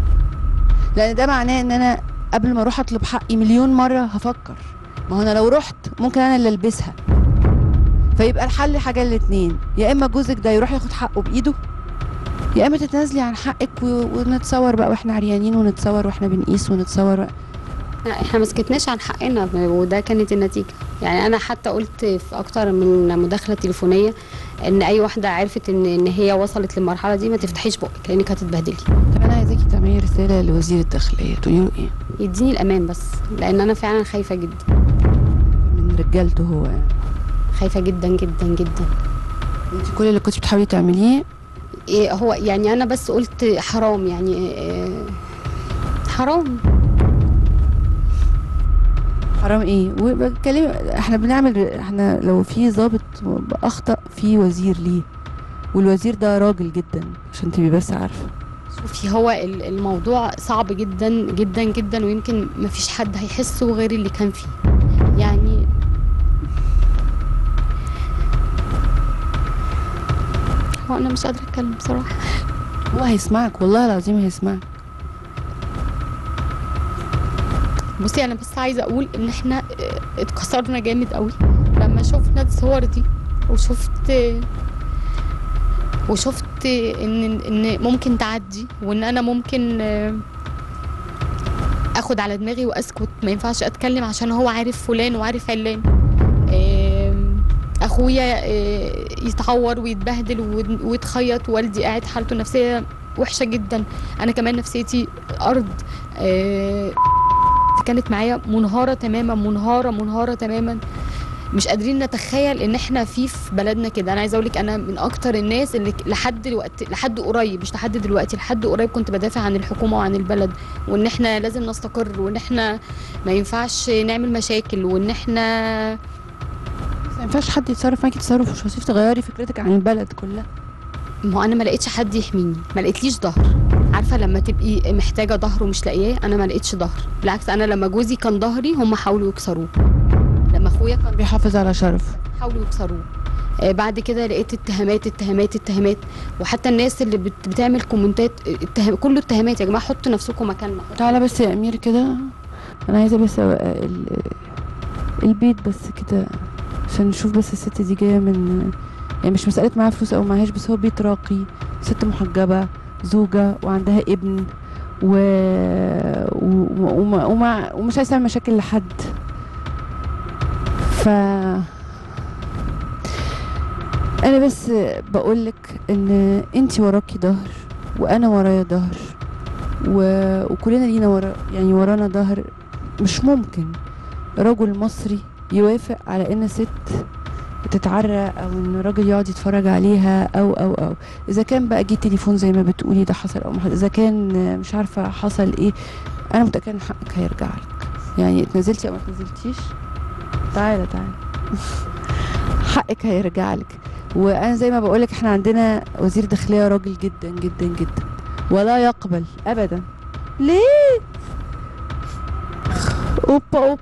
لان ده معناه ان انا قبل ما اروح اطلب حقي مليون مره هفكر ما هو انا لو رحت ممكن انا اللي البسها فيبقى الحل حاجه الاتنين يا اما جوزك ده يروح ياخد حقه بايده يا اما تتنازلي عن حقك و... ونتصور بقى واحنا عريانين ونتصور واحنا بنقيس ونتصور احنا ما سكتناش عن حقنا وده كانت النتيجه يعني انا حتى قلت في اكتر من مداخله تليفونيه ان اي واحده عرفت ان ان هي وصلت للمرحله دي ما تفتحيش بقك لانك هتتبهدلي طب انا عايزاكي تعملي رساله لوزير الداخليه تقولي له ايه يديني الامان بس لان انا فعلا خايفه جدا من رجالته هو يعني خايفه جدا جدا جدا انت كل اللي كنت بتحاولي تعمليه إيه هو يعني انا بس قلت حرام يعني إيه حرام حرام ايه وبتكلم احنا بنعمل احنا لو في ضابط اخطا في وزير ليه والوزير ده راجل جدا عشان تبقي بس عارفه شوفي هو ال- الموضوع صعب جدا جدا جدا ويمكن ما فيش حد هيحسه غير اللي كان فيه يعني انا مش قادره اتكلم بصراحه هو هيسمعك والله العظيم هيسمعك بصي انا بس عايزه اقول ان احنا اه، اتكسرنا جامد قوي لما شفنا الصور دي وشفت وشفت ان ان ممكن تعدي وان انا ممكن اه، اخد على دماغي واسكت ما ينفعش اتكلم عشان هو عارف فلان وعارف علان اه، اخويا اه، يتعور ويتبهدل ويت- ويتخيط والدي قاعد حالته النفسيه وحشه جدا انا كمان نفسيتي ارض اه، كانت معايا منهارة تماما منهارة منهارة تماما مش قادرين نتخيل ان احنا في في بلدنا كده انا عايزه اقول لك انا من اكتر الناس اللي لحد دلوقتي لحد قريب مش لحد دلوقتي لحد قريب كنت بدافع عن الحكومه وعن البلد وان احنا لازم نستقر وان احنا ما ينفعش نعمل مشاكل وان احنا ما ينفعش حد يتصرف معاكي تصرف مش وصيف تغيري فكرتك عن البلد كلها ما هو انا ما لقيتش حد يحميني ما لقيتليش ظهر عارفه لما تبقي محتاجه ظهر ومش لاقياه انا ما لقيتش ظهر بالعكس انا لما جوزي كان ظهري هم حاولوا يكسروه لما اخويا كان بيحافظ على شرفه حاولوا يكسروه آه، بعد كده لقيت اتهامات اتهامات اتهامات وحتى الناس اللي بت- بتعمل كومنتات اتهام كله اتهامات يا جماعه حطوا نفسكم مكاننا تعالى بس يا امير كده انا عايزه بس أو- ال- البيت بس كده عشان نشوف بس الست دي جايه من يعني مش مساله معاها فلوس او معهاش بس هو بيت راقي ست محجبه زوجه وعندها ابن و... و... وما... وما... ومش عايزه تعمل مشاكل لحد ف انا بس بقولك ان انتي وراكي ظهر وانا ورايا ظهر و... وكلنا لينا ورا يعني ورانا ظهر مش ممكن رجل مصري يوافق على ان ست تتعرى او ان راجل يقعد يتفرج عليها او او او اذا كان بقى جه تليفون زي ما بتقولي ده حصل او ما حصل اذا كان آه، مش عارفه حصل ايه انا متاكده ان حقك هيرجع لك يعني اتنزلتي او ما اتنزلتيش تعالى تعالى حقك هيرجع لك وانا زي ما بقولك احنا عندنا وزير داخليه راجل جدا جدا جدا ولا يقبل ابدا ليه اوبا اوبا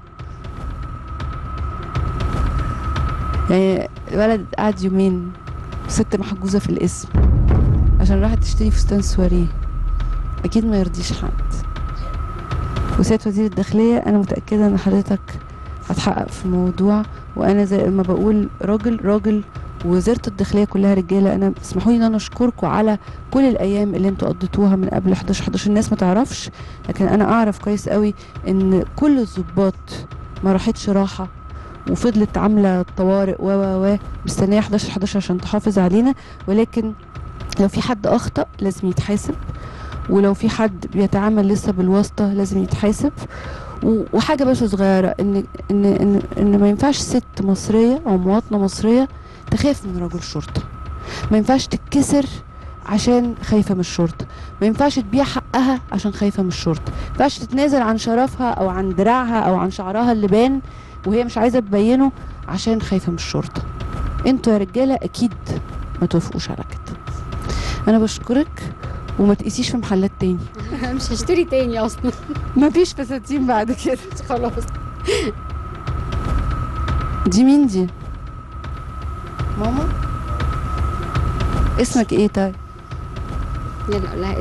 يعني الولد قعد يومين ست محجوزه في الاسم عشان راحت تشتري فستان سواريه اكيد ما يرضيش حد وسيادة وزير الداخلية أنا متأكدة إن حضرتك هتحقق في الموضوع وأنا زي ما بقول راجل راجل ووزارة الداخلية كلها رجالة أنا اسمحوا لي إن أنا أشكركم على كل الأيام اللي أنتوا قضيتوها من قبل 11 11 الناس ما تعرفش لكن أنا أعرف كويس قوي إن كل الضباط ما راحتش راحة وفضلت عاملة طوارئ و و و مستنية 11 11 عشان تحافظ علينا ولكن لو في حد أخطأ لازم يتحاسب ولو في حد بيتعامل لسه بالواسطة لازم يتحاسب و- وحاجة بس صغيرة إن إن إن, إن ما ينفعش ست مصرية أو مواطنة مصرية تخاف من رجل شرطة ما ينفعش تتكسر عشان خايفة من الشرطة ما ينفعش تبيع حقها عشان خايفة من الشرطة ما ينفعش تتنازل عن شرفها أو عن دراعها أو عن شعرها اللي بان وهي مش عايزة تبينه عشان خايفة من الشرطة انتوا يا رجالة أكيد ما توافقوش على كده أنا بشكرك وما تقيسيش في محلات تاني مش هشتري تاني اصلا مفيش فساتين بعد كده خلاص دي مين دي ماما اسمك ايه طيب يلا قولها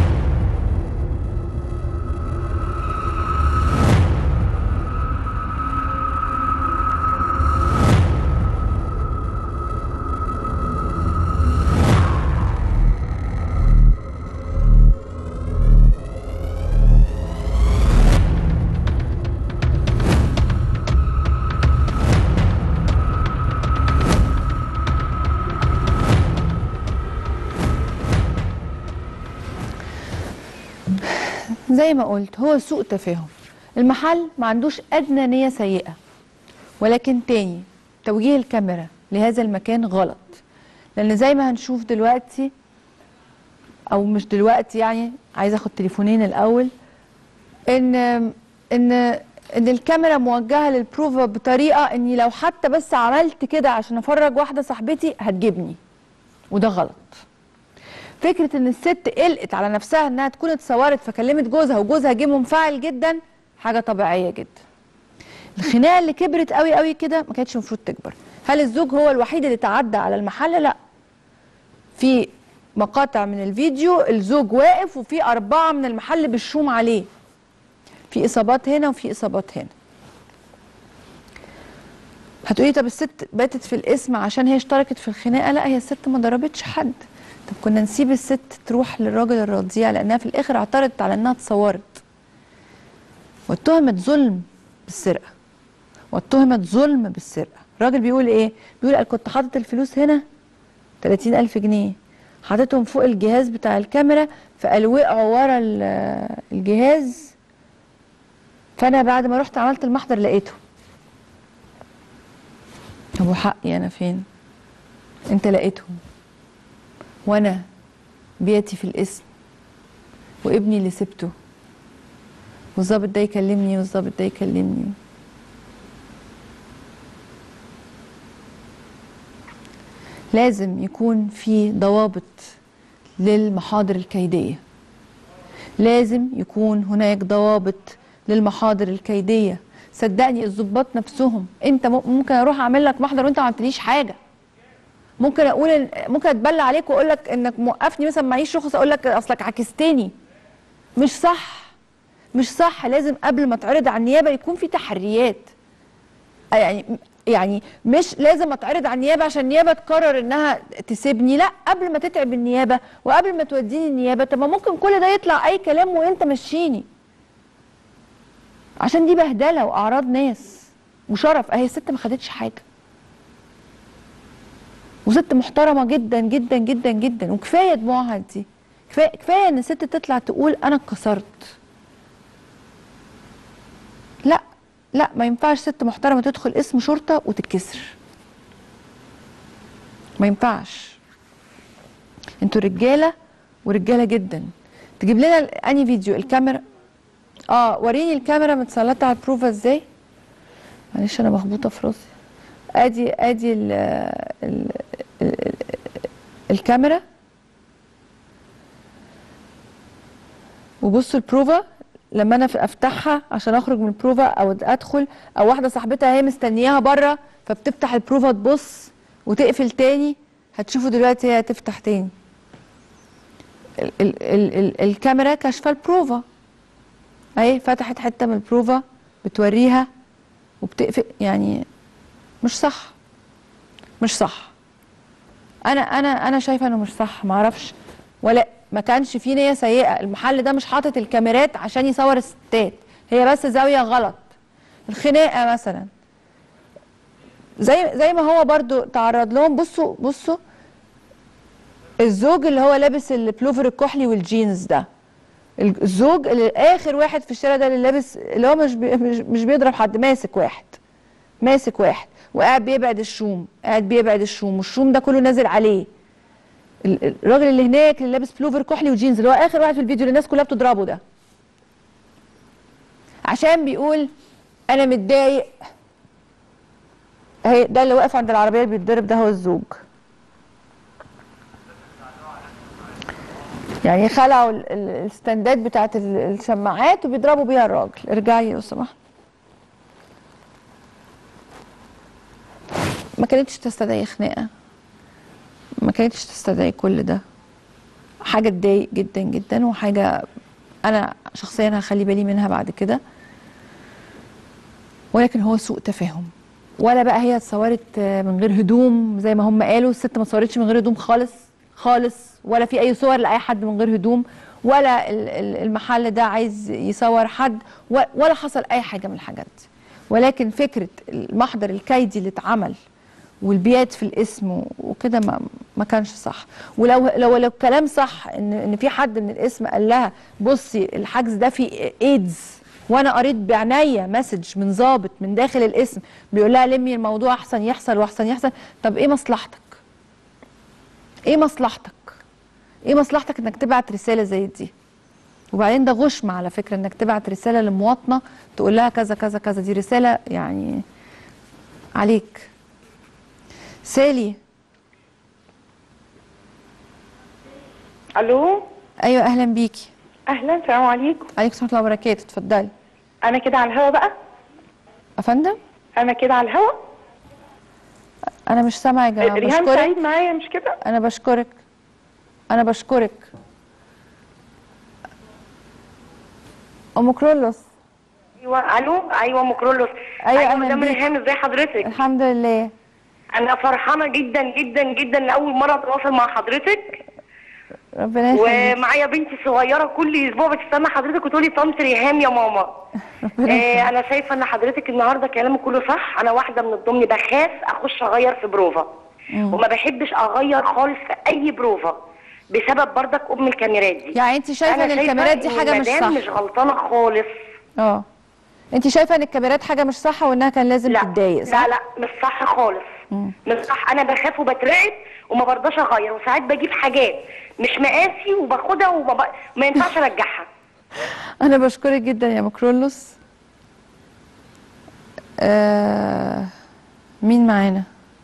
زي ما قلت هو سوء تفاهم المحل ما عندوش ادنى نيه سيئه ولكن تاني توجيه الكاميرا لهذا المكان غلط لان زي ما هنشوف دلوقتي او مش دلوقتي يعني عايزه اخد تليفونين الاول ان ان ان الكاميرا موجهه للبروفا بطريقه اني لو حتى بس عملت كده عشان افرج واحده صاحبتي هتجيبني وده غلط فكره ان الست قلقت على نفسها انها تكون اتصورت فكلمت جوزها وجوزها جه منفعل جدا حاجه طبيعيه جدا الخناقه اللي كبرت قوي قوي كده ما كانتش المفروض تكبر هل الزوج هو الوحيد اللي تعدى على المحل لا في مقاطع من الفيديو الزوج واقف وفي أربعة من المحل بالشوم عليه في إصابات هنا وفي إصابات هنا هتقولي طب الست باتت في الاسم عشان هي اشتركت في الخناقة لا هي الست ما ضربتش حد طب كنا نسيب الست تروح للراجل الرضيع لأنها في الآخر اعترضت على إنها اتصورت واتهمت ظلم بالسرقة واتهمت ظلم بالسرقة الراجل بيقول ايه بيقول قال كنت حاطط الفلوس هنا 30 ألف جنيه حاططهم فوق الجهاز بتاع الكاميرا فقال وقعوا ورا ال- الجهاز فأنا بعد ما رحت عملت المحضر لقيته أبو حقي أنا فين أنت لقيتهم وأنا بيتي في الاسم وابني اللي سبته والظابط ده يكلمني والظابط ده يكلمني لازم يكون في ضوابط للمحاضر الكيدية لازم يكون هناك ضوابط للمحاضر الكيدية صدقني الضباط نفسهم انت م- ممكن اروح اعمل لك محضر وانت ما عملتليش حاجه ممكن اقول إن- ممكن اتبلى عليك واقول لك انك موقفني مثلا معيش رخص اقول لك اصلك عكستني مش صح مش صح لازم قبل ما تعرض على النيابه يكون في تحريات يعني يعني مش لازم اتعرض على النيابه عشان النيابه تقرر انها تسيبني لا قبل ما تتعب النيابه وقبل ما توديني النيابه طب ما ممكن كل ده يطلع اي كلام وانت مشيني عشان دي بهدله واعراض ناس وشرف اهي الست ما خدتش حاجه وست محترمه جدا جدا جدا جدا وكفايه دموعها دي كفايه كفايه ان الست تطلع تقول انا اتكسرت لا لا ما ينفعش ست محترمه تدخل اسم شرطه وتتكسر ما ينفعش انتوا رجاله ورجاله جدا تجيب لنا اني فيديو الكاميرا اه وريني الكاميرا متسلطه على البروفا ازاي معلش انا مخبوطه في راسي ادي ادي ال ال ال الكاميرا وبصوا البروفا لما انا في- افتحها عشان اخرج من البروفا او ادخل او واحده صاحبتها هي مستنياها بره فبتفتح البروفا تبص وتقفل تاني هتشوفوا دلوقتي هي هتفتح تاني ال ال ال ال الكاميرا كاشفه البروفا اهي فتحت حته من البروفا بتوريها وبتقفل يعني مش صح مش صح انا انا انا شايفه انه مش صح ما اعرفش ولا ما كانش في نيه سيئه المحل ده مش حاطط الكاميرات عشان يصور الستات هي بس زاويه غلط الخناقه مثلا زي زي ما هو برضو تعرض لهم بصوا بصوا الزوج اللي هو لابس البلوفر الكحلي والجينز ده الزوج اللي اخر واحد في الشارع ده اللي لابس اللي هو مش بي مش, مش بيضرب حد ماسك واحد ماسك واحد وقاعد بيبعد الشوم قاعد بيبعد الشوم والشوم ده كله نازل عليه ال- ال- الراجل اللي هناك اللي لابس بلوفر كحلي وجينز اللي هو اخر واحد في الفيديو اللي الناس كلها بتضربه ده عشان بيقول انا متضايق اهي ده اللي واقف عند العربيه اللي بيتضرب ده هو الزوج يعني خلعوا ال- ال- الستاندات بتاعت ال- الشماعات وبيضربوا بيها الراجل ارجعي لو سمحت ما كانتش تستدعي خناقه ما كانتش تستدعي كل ده حاجه تضايق جدا جدا وحاجه انا شخصيا هخلي بالي منها بعد كده ولكن هو سوء تفاهم ولا بقى هي اتصورت آه، من غير هدوم زي ما هم قالوا الست ما اتصورتش من غير هدوم خالص خالص ولا في اي صور لاي حد من غير هدوم ولا ال- ال- المحل ده عايز يصور حد و- ولا حصل اي حاجه من الحاجات دي ولكن فكره المحضر الكيدي اللي اتعمل والبيات في الاسم و- وكده ما ما كانش صح ولو لو لو الكلام صح ان ان في حد من الاسم قال لها بصي الحجز ده فيه ايدز وانا قريت بعناية مسج من ضابط من داخل الاسم بيقول لها لمي الموضوع احسن يحصل واحسن يحصل طب ايه مصلحتك ايه مصلحتك ايه مصلحتك انك تبعت رساله زي دي وبعدين ده غشم على فكره انك تبعت رساله لمواطنه تقول لها كذا كذا كذا دي رساله يعني عليك سالي الو ايوه اهلا بيكي اهلا السلام عليكم عليكم ورحمه الله وبركاته اتفضلي انا كده على الهوا بقى افندم انا كده على الهوا انا مش سامعه يا جماعه ريهام بشكرك سعيد معايا مش كده انا بشكرك انا بشكرك ام كرولوس ايوه الو ايوه ام كرولوس أيوة، ايوه أهلاً مدام بيك. ريهام ازي حضرتك الحمد لله انا فرحانه جدا جدا جدا لاول مره اتواصل مع حضرتك ربنا يخليك ومعايا بنتي صغيره كل اسبوع بتستنى حضرتك وتقولي طنط ريهام يا ماما ربنا يخليك. آه انا شايفه ان حضرتك النهارده كلامك كله صح انا واحده من الضمن بخاف اخش اغير في بروفا وما بحبش اغير خالص في اي بروفا بسبب بردك ام الكاميرات دي يعني انت شايفه أنا ان الكاميرات دي إن حاجه مش المدام صح مش غلطانه خالص اه انت شايفه ان الكاميرات حاجه مش صح وانها كان لازم لا تتضايق صح لا لا مش صح خالص مش صح انا بخاف وبترعب وما برضاش اغير وساعات بجيب حاجات مش مقاسي وباخدها وما ب... ما ينفعش ارجعها انا بشكرك جدا يا مكرولوس آه مين معانا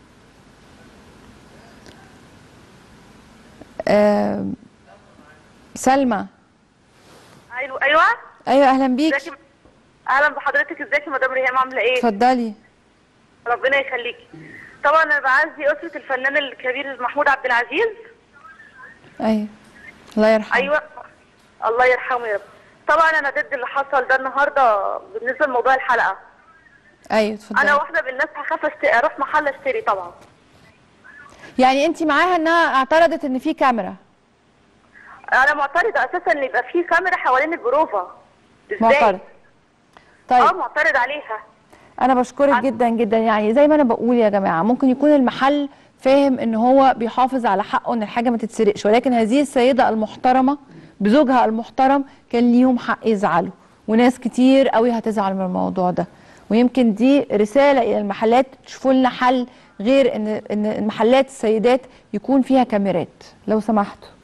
آه سلمى ايوه ايوه ايوه اهلا بيك ازيك اهلا بحضرتك ازيك يا مدام ريهام عامله ايه اتفضلي ربنا يخليكي طبعا انا بعزي اسره الفنان الكبير محمود عبد العزيز ايوه الله يرحمه ايوه الله يرحمه يا رب طبعا انا ضد اللي حصل ده النهارده بالنسبه لموضوع الحلقه ايوه انا اتفضلي واحده من الناس هخاف أشت- اروح محل اشتري طبعا يعني انت معاها انها اعترضت ان في كاميرا انا معترضه اساسا ان يبقى في كاميرا حوالين البروفا ازاي معترض طيب اه معترض عليها انا بشكرك جدا جدا يعني زي ما انا بقول يا جماعه ممكن يكون المحل فاهم ان هو بيحافظ على حقه ان الحاجه ما تتسرقش ولكن هذه السيده المحترمه بزوجها المحترم كان ليهم حق يزعلوا وناس كتير قوي هتزعل من الموضوع ده ويمكن دي رساله الى المحلات تشوفوا لنا حل غير ان ان المحلات السيدات يكون فيها كاميرات لو سمحتوا